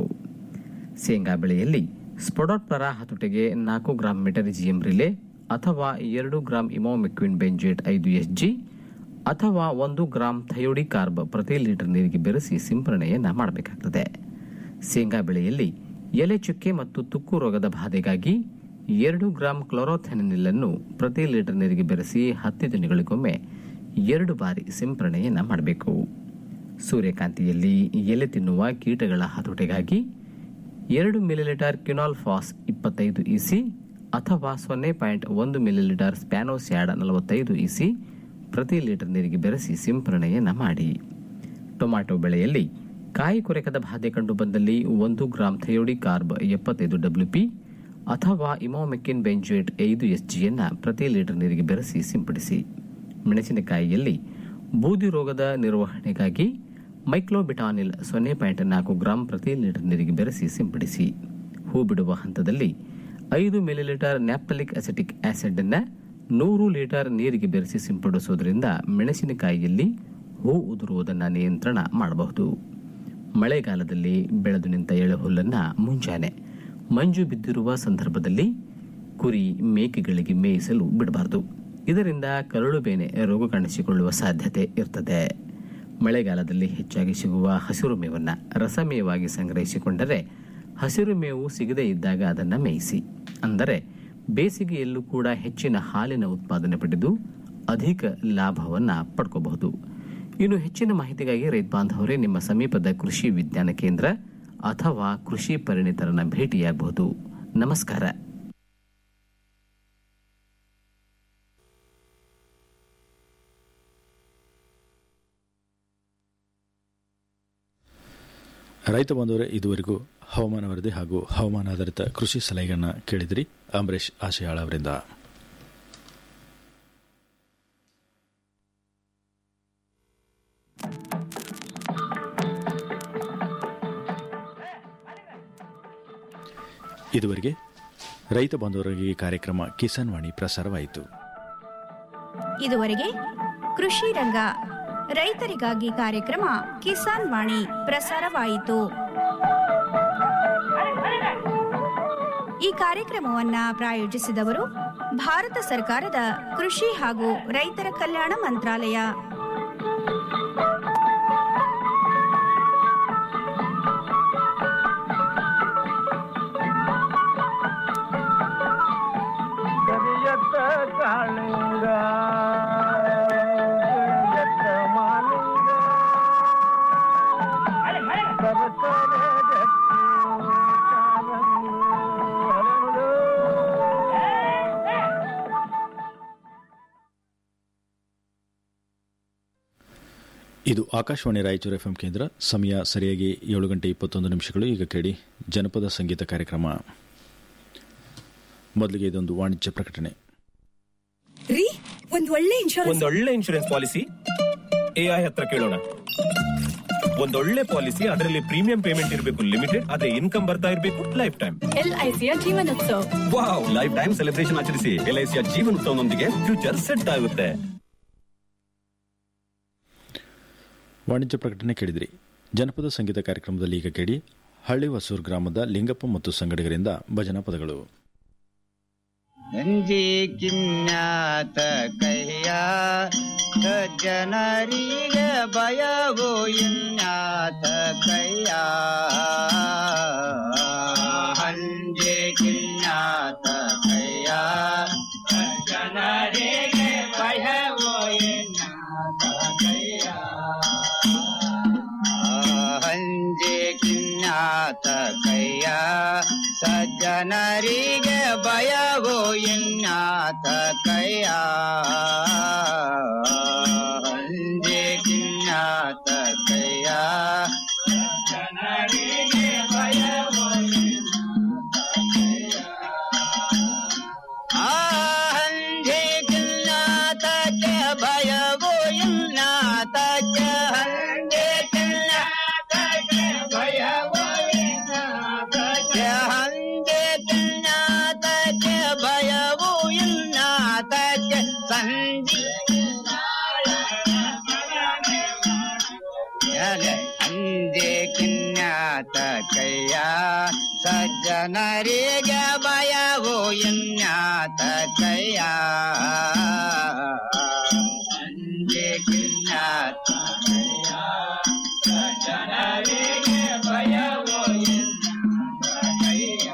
ಶೇಂಗಾ ಬೆಳೆಯಲ್ಲಿ ಸ್ಪೊಡೋಟ್ಪರ ಹತೋಟೆಗೆ ನಾಲ್ಕು ಗ್ರಾಂ ಮೆಟರಿಜಿಯಂ ರಿಲೆ ಅಥವಾ ಎರಡು ಗ್ರಾಂ ಇಮೋಮೆಕ್ವಿನ್ ಬೆಂಜೇಟ್ ಐದು ಎಸ್ ಜಿ ಅಥವಾ ಒಂದು ಗ್ರಾಂ ಥಯೋಡಿ ಕಾರ್ಬ್ ಪ್ರತಿ ಲೀಟರ್ ನೀರಿಗೆ ಬೆರೆಸಿ ಸಿಂಪರಣೆಯನ್ನ ಮಾಡಬೇಕಾಗ್ತದೆ ಶೇಂಗಾ ಬೆಳೆಯಲ್ಲಿ ಎಲೆ ಚುಕ್ಕೆ ಮತ್ತು ತುಕ್ಕು ರೋಗದ ಬಾಧೆಗಾಗಿ ಎರಡು ಗ್ರಾಂ ಕ್ಲೋರೋಥೆನಿಲ್ ಅನ್ನು ಪ್ರತಿ ಲೀಟರ್ ನೀರಿಗೆ ಬೆರೆಸಿ ಹತ್ತು ದಿನಗಳಿಗೊಮ್ಮೆ ಎರಡು ಬಾರಿ ಸಿಂಪರಣೆಯನ್ನ ಮಾಡಬೇಕು ಸೂರ್ಯಕಾಂತಿಯಲ್ಲಿ ಎಲೆ ತಿನ್ನುವ ಕೀಟಗಳ ಹತೋಟೆಗಾಗಿ ಎರಡು ಮಿಲಿಲೀಟರ್ ಕ್ಯುನಾಲ್ ಫಾಸ್ ಇಪ್ಪತ್ತೈದು ಇಸಿ ಅಥವಾ ಸೊನ್ನೆ ಪಾಯಿಂಟ್ ಒಂದು ಮಿಲಿಲೀಟರ್ ಸ್ಪ್ಯಾನೋಸ್ಯಾಡ್ ನಲವತ್ತೈದು ಇಸಿ ಪ್ರತಿ ಲೀಟರ್ ನೀರಿಗೆ ಬೆರೆಸಿ ಸಿಂಪರಣೆಯನ್ನ ಮಾಡಿ ಟೊಮ್ಯಾಟೊ ಬೆಳೆಯಲ್ಲಿ ಕಾಯಿ ಕೊರೆಕದ ಬಾಧೆ ಕಂಡು ಬಂದಲ್ಲಿ ಒಂದು ಗ್ರಾಂ ಥಯೋಡಿ ಕಾರ್ಬ್ ಎಪ್ಪತ್ತೈದು ಡಬ್ಲ್ಯೂಪಿ ಅಥವಾ ಇಮೋಮೆಕ್ಕಿನ್ ಬೆಂಜುಯೇಟ್ ಐದು ಎಸ್ಜಿಯನ್ನ ಪ್ರತಿ ಲೀಟರ್ ನೀರಿಗೆ ಬೆರೆಸಿ ಸಿಂಪಡಿಸಿ ಮೆಣಸಿನಕಾಯಿಯಲ್ಲಿ ಬೂದಿ ರೋಗದ ನಿರ್ವಹಣೆಗಾಗಿ ಮೈಕ್ಲೋಬಿಟಾನಿಲ್ ಸೊನ್ನೆ ಪಾಯಿಂಟ್ ನಾಲ್ಕು ಗ್ರಾಂ ಪ್ರತಿ ಲೀಟರ್ ನೀರಿಗೆ ಬೆರೆಸಿ ಸಿಂಪಡಿಸಿ ಹೂ ಬಿಡುವ ಹಂತದಲ್ಲಿ ಐದು ಮಿಲಿಲೀಟರ್ ನ್ಯಾಪ್ತಲಿಕ್ ಅಸೆಟಿಕ್ ಆಸಿಡ್ ಅನ್ನ ನೂರು ಲೀಟರ್ ನೀರಿಗೆ ಬೆರೆಸಿ ಸಿಂಪಡಿಸುವುದರಿಂದ ಮೆಣಸಿನಕಾಯಿಯಲ್ಲಿ ಹೂ ಉದುರುವುದನ್ನು ನಿಯಂತ್ರಣ ಮಾಡಬಹುದು ಮಳೆಗಾಲದಲ್ಲಿ ಬೆಳೆದು ನಿಂತ ಎಳೆಹುಲ್ಲನ್ನು ಮುಂಜಾನೆ ಮಂಜು ಬಿದ್ದಿರುವ ಸಂದರ್ಭದಲ್ಲಿ ಕುರಿ ಮೇಕೆಗಳಿಗೆ ಮೇಯಿಸಲು ಬಿಡಬಾರದು ಇದರಿಂದ ಕರಳು ಬೇನೆ ರೋಗ ಕಾಣಿಸಿಕೊಳ್ಳುವ ಸಾಧ್ಯತೆ ಇರ್ತದೆ ಮಳೆಗಾಲದಲ್ಲಿ ಹೆಚ್ಚಾಗಿ ಸಿಗುವ ಹಸಿರು ಮೇವನ್ನು ರಸಮೇವಾಗಿ ಸಂಗ್ರಹಿಸಿಕೊಂಡರೆ ಹಸಿರು ಮೇವು ಸಿಗದೇ ಇದ್ದಾಗ ಅದನ್ನು ಮೇಯಿಸಿ ಅಂದರೆ ಬೇಸಿಗೆಯಲ್ಲೂ ಕೂಡ ಹೆಚ್ಚಿನ ಹಾಲಿನ ಉತ್ಪಾದನೆ ಪಡೆದು ಅಧಿಕ ಲಾಭವನ್ನು ಪಡ್ಕೋಬಹುದು ಇನ್ನು ಹೆಚ್ಚಿನ ಮಾಹಿತಿಗಾಗಿ ರೈತ ಬಾಂಧವರೇ ನಿಮ್ಮ ಸಮೀಪದ ಕೃಷಿ ವಿಜ್ಞಾನ ಕೇಂದ್ರ ಅಥವಾ ಕೃಷಿ ಪರಿಣಿತರನ್ನ ಭೇಟಿಯಾಗಬಹುದು ನಮಸ್ಕಾರ ರೈತ ಬಂದವರೇ ಇದುವರೆಗೂ ಹವಾಮಾನ ವರದಿ ಹಾಗೂ ಹವಾಮಾನ ಆಧಾರಿತ ಕೃಷಿ ಸಲಹೆಗಳನ್ನ ಕೇಳಿದಿರಿ ಅಂಬರೀಶ್ ಆಶಯಾಳ ಅವರಿಂದ ಇದುವರೆಗೆ ರೈತ ಬಂಧುವರಿಗೆ ಈ ಕಾರ್ಯಕ್ರಮ ಕಿಸಾನ್ ವಾಣಿ ಪ್ರಸಾರವಾಯಿತು ಇದುವರೆಗೆ ಕೃಷಿ ರಂಗ ರೈತರಿಗಾಗಿ ಕಾರ್ಯಕ್ರಮ ಕಿಸಾನ್ ವಾಣಿ ಪ್ರಸಾರವಾಯಿತು ಈ ಕಾರ್ಯಕ್ರಮವನ್ನ ಪ್ರಾಯೋಜಿಸಿದವರು ಭಾರತ ಸರ್ಕಾರದ ಕೃಷಿ ಹಾಗೂ ರೈತರ ಕಲ್ಯಾಣ ಮಂತ್ರಾಲಯ ಕರಿಯತ್ತ ಕಾಳಿಂಗ ಕರಿಯತ್ತ ಮಾಲಿಂಗ ಸರಸರ ಜಟ್ಟಿ ಕಾಲಂದು ಹರಳು. ಇದು ಆಕಾಶವಾಣಿ ರಾಯಚೂರು ಎಫ್ಎಂ ಕೇಂದ್ರ ಸಮಯ ಸರಿಯಾಗಿ ಏಳು ಗಂಟೆ ಇಪ್ಪತ್ತೊಂದು ನಿಮಿಷಗಳು ಈಗ ಕೇಳಿ ಜನಪದ ಸಂಗೀತ ಕಾರ್ಯಕ್ರಮ ಮೊದಲಿಗೆ ಇದೊಂದು ವಾಣಿಜ್ಯ ಪ್ರಕಟಣೆ ರೀ ಒಂದ್ ಒಳ್ಳೆ ಇನ್ಶೂರೆನ್ಸ್ ಒಂದೊಳ್ಳೆ ಇನ್ಶೂರೆನ್ಸ್ ಪಾಲಿಸಿ ಎಐ ಹತ್ರ ಕೇಳೋಣ ಒಂದೊಳ್ಳೆ ಪಾಲಿಸಿ ಅದರಲ್ಲಿ ಪ್ರೀಮಿಯಂ ಪೇಮೆಂಟ್ ಇರಬೇಕು ಲಿಮಿಟೆಡ್ ಅದೇ ಇನ್ಕಮ್ ಬರ್ತಾ ಇರಬೇಕು ಲೈಫ್ ಟೈಮ್ ಎಲ್ಐಸಿಯ ಜೀವನೋತ್ಸವ ವಾವ್ ಲೈಫ್ ಟೈಮ್ ಸೆಲೆಬ್ರೇಷನ್ ಆಚರಿಸಿ ಎಲ್ಐಸಿಯ ಜೀವನೋತ್ಸವನೊಂದಿಗೆ ಫ್ಯೂಚರ್ ಸೆಟ್ ಆಗುತ್ತೆ ವಾಣಿಜ್ಯ ಪ್ರಕಟಣೆ ಕೇಳಿದ್ರಿ ಜನಪದ ಸಂಗೀತ ಕಾರ್ಯಕ್ರಮದಲ್ಲಿ ಈಗ ಕೇಳಿ ಹಳ್ಳಿ ಹೊಸೂರು ಗ್ರಾಮದ ಲಿಂಗಪ್ಪ ಮತ್ತು ಸಂಗಡಿಗರಿಂದ ಭಜನಾ ಪದಗಳು ನಂಜಿ ಕಿನ್ನಾತ ಕೈಯ ಜನರಿಗೆ ಭಯವು ಇನ್ನಾತ ಕೈಯ ಹಂಜೆ ಕಿನ್ನಾತ ಕೈಯ ಜನರಿಗೆ ಭಯವು ಇನ್ನಾತ ಕೈಯ ಹಂಜೆ ಕಿನ್ನಾತ ಕೈಯ ಸಜ್ಜನರಿಗೆ ಭಯವು ಇನ್ನಾತ ಕೈಯ ಹಂಜೆ ಕಿನ್ನಾತ ಕೈಯ ಸಜ್ಜನರಿಗೆ ಭಯವು ಹಂಜೆ ಕಿನ್ನಾತಕ್ಕೆ ಭಯವು ಇನ್ನಾತಕ್ಕೆ ಹಂಜೆ ಕಿನ್ನಾತಕ್ಕೆ ಭಯವು ಇನ್ನಾತಕ್ಕೆ ಹಂಜೆ ಕಿನ್ನಾತಕ್ಕೆ ಭಯವು ಇನ್ನಾತಕ್ಕೆ ಸಂಜೆ ಅಂಜೆ ಕಿನ್ನಾತ ಕೈಯ ಸಜ್ಜನರಿಗೆ ಭಯವು ಇನ್ನಾತ ಕೈಯ ಅಂಜೆ ಕಿನ್ನಾತ ಕೈಯ ಸಜ್ಜನರಿಗೆ ಭಯವು ಇನ್ನಾತ ಕೈಯ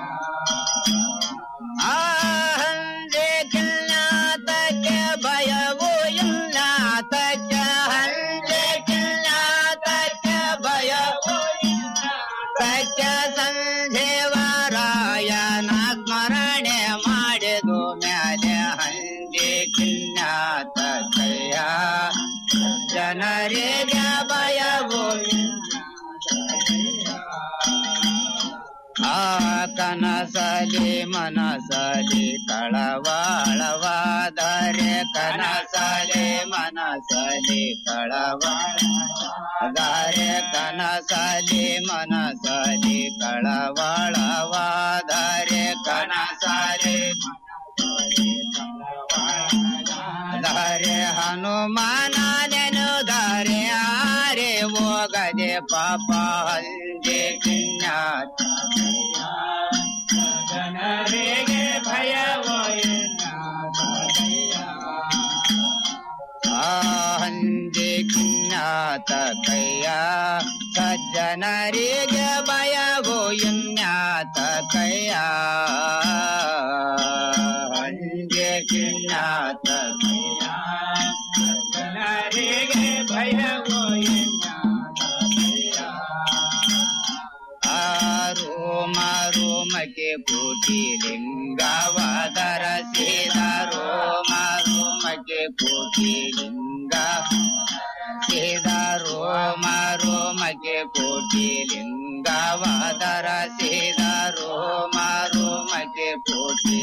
ಹಂಜೆ ಕಿನ್ನಾತಕ್ಕೆ ಭಯವು ಇನ್ನಾತಕ್ಕೆ ಹಂಜೆ ಕಿನ್ನಾತಕ್ಕೆ ಭಯವು ಇನ್ನಾತಕ್ಕೆ ಸಂಜೀವರಾಯನ ಸ್ಮರಣೆ ಮಾಡಿದು ಮೇಲೆ ಹಂಜೆ ಕಿನ್ನಾತ ಕೈಯ ಆ ಕನಸಲಿ ಮನಸಲಿ ಕಳವಾಳವಾದರೆ ಕನಸಲಿ ಮನಸಲಿ ಕಳವಾಳವಾದರೆ ಕನಸಲಿ ಮನಸಲಿ ಕಳವಾಳವಾದರೆ ಕನಸಲಿ ಧಾರೆ ಹನುಮಾನ ನೆನುಧಾರೆ ಆರೆ ಹೋಗದೆ ಪಾಪ ಹಂದೆ ಕಿನ್ನಾತ ಜನರಿಗೆ ಭಯವೋ ಹಂದೆ ಕಿನ್ನಾತ ಕೈಯ ಸಜ್ಜನರಿಗೆ ಭಯವೋ ಎನ್ಯಾತ ಕೈಯ ಹಂದೆ ಕಿನ್ನಾತ ಕೈಯ ಸಜ್ಜನರಿಗೆ ಭಯವೋ ರೋಮ ರೋಮಕ್ಕೆ ಕೋಟಿ ಲಿಂಗವಾದರ ಸೇದ ರೋಮ ರೋಮಕ್ಕೆ ಕೋಟಿ ಲಿಂಗ ಸೇದ ರೋಮ ರೋಮಕ್ಕೆ ಕೋಟಿ ಲಿಂಗವಾದರ ಸೇದ ರೋಮ ರೋಮಕ್ಕೆ ಕೋಟಿ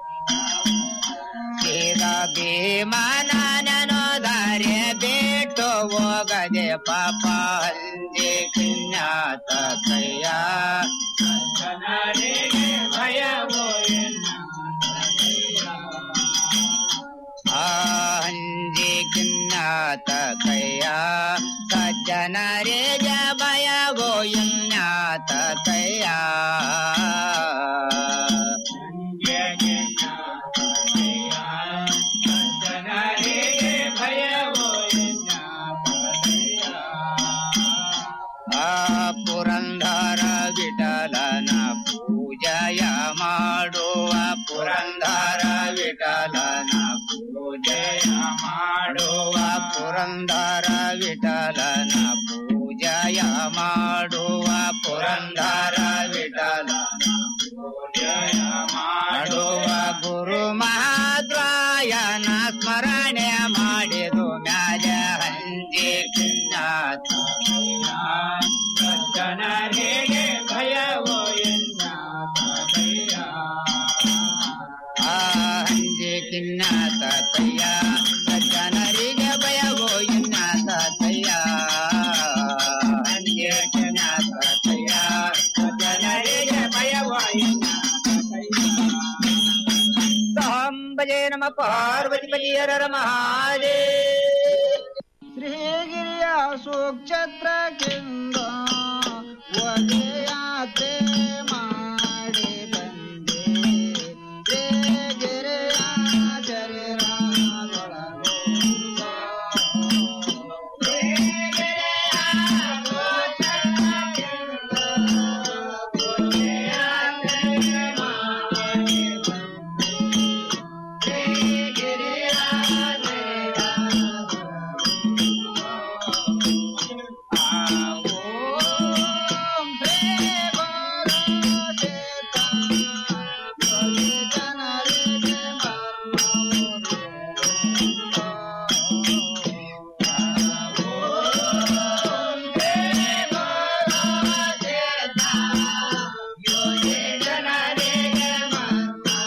ಸೇದ ಭೀಮನನೋದರೆ ಬೇಟು ಹೋಗದೆ ಪಾಪ ಹಂದೆ ಕಿನ್ನಾತ ಕೈಯ ಜನರಿಗೆ ಭಯವೋ ಹಂಜಿ ಕಿನ್ನಾತ ಕೈಯ ಸಜ್ಜನರಿಗೆ ಭಯವೋ ಎನ್ನಾತ ಕೈಯ ಆ ಪುರಂದರ ವಿಠಲನ ಪೂಜಯ ಮಾಡುವ ಪುರಂದರ ವಿಠಲನ ಪೂಜಯ ಮಾಡುವ ಪುರಂದರ ವಿಠಲನ ಪೂಜಯ ಮಾಡುವ ಪುರಂದರ ವಿಠಲನ ಪೂಜಯ ಮಾಡುವ ಗುರು ಮಹಾದ್ರಾಯನ ಸ್ಮರಣೆ ಮಾಡಿದು ಮ್ಯಾಲ ಹಂಜಿ ಕಿನ್ನಾತ ಜನರಿಗೆ ಭಯವೋ ಹಂಜಿ ಕಿನ್ನಾತ ಕೈಯ ಜನರಿಗೆ ಭಯವೋ ಎನ್ನಾತ ಕೈಯ ಹಂಜಿ ಕಿನ್ನಾತ ಕೈಯ ಜನರಿಗೆ ಭಯವೋ ಸಾಂಬಜೆ ನಮ ಪಾರ್ವತಿ ಹರ ಮಹಾದೇವ ಶ್ರೀಗಿರಿಯ ಸೂಕ್ಷತ್ರಕ್ಕಿಂದ ಒಲೆ ಯಾತ್ರೆ ಮಾಡಿ ಬಂದೆ ಶ್ರೀಗಿರಿಯ ಶರೀರದೊಳಗೆ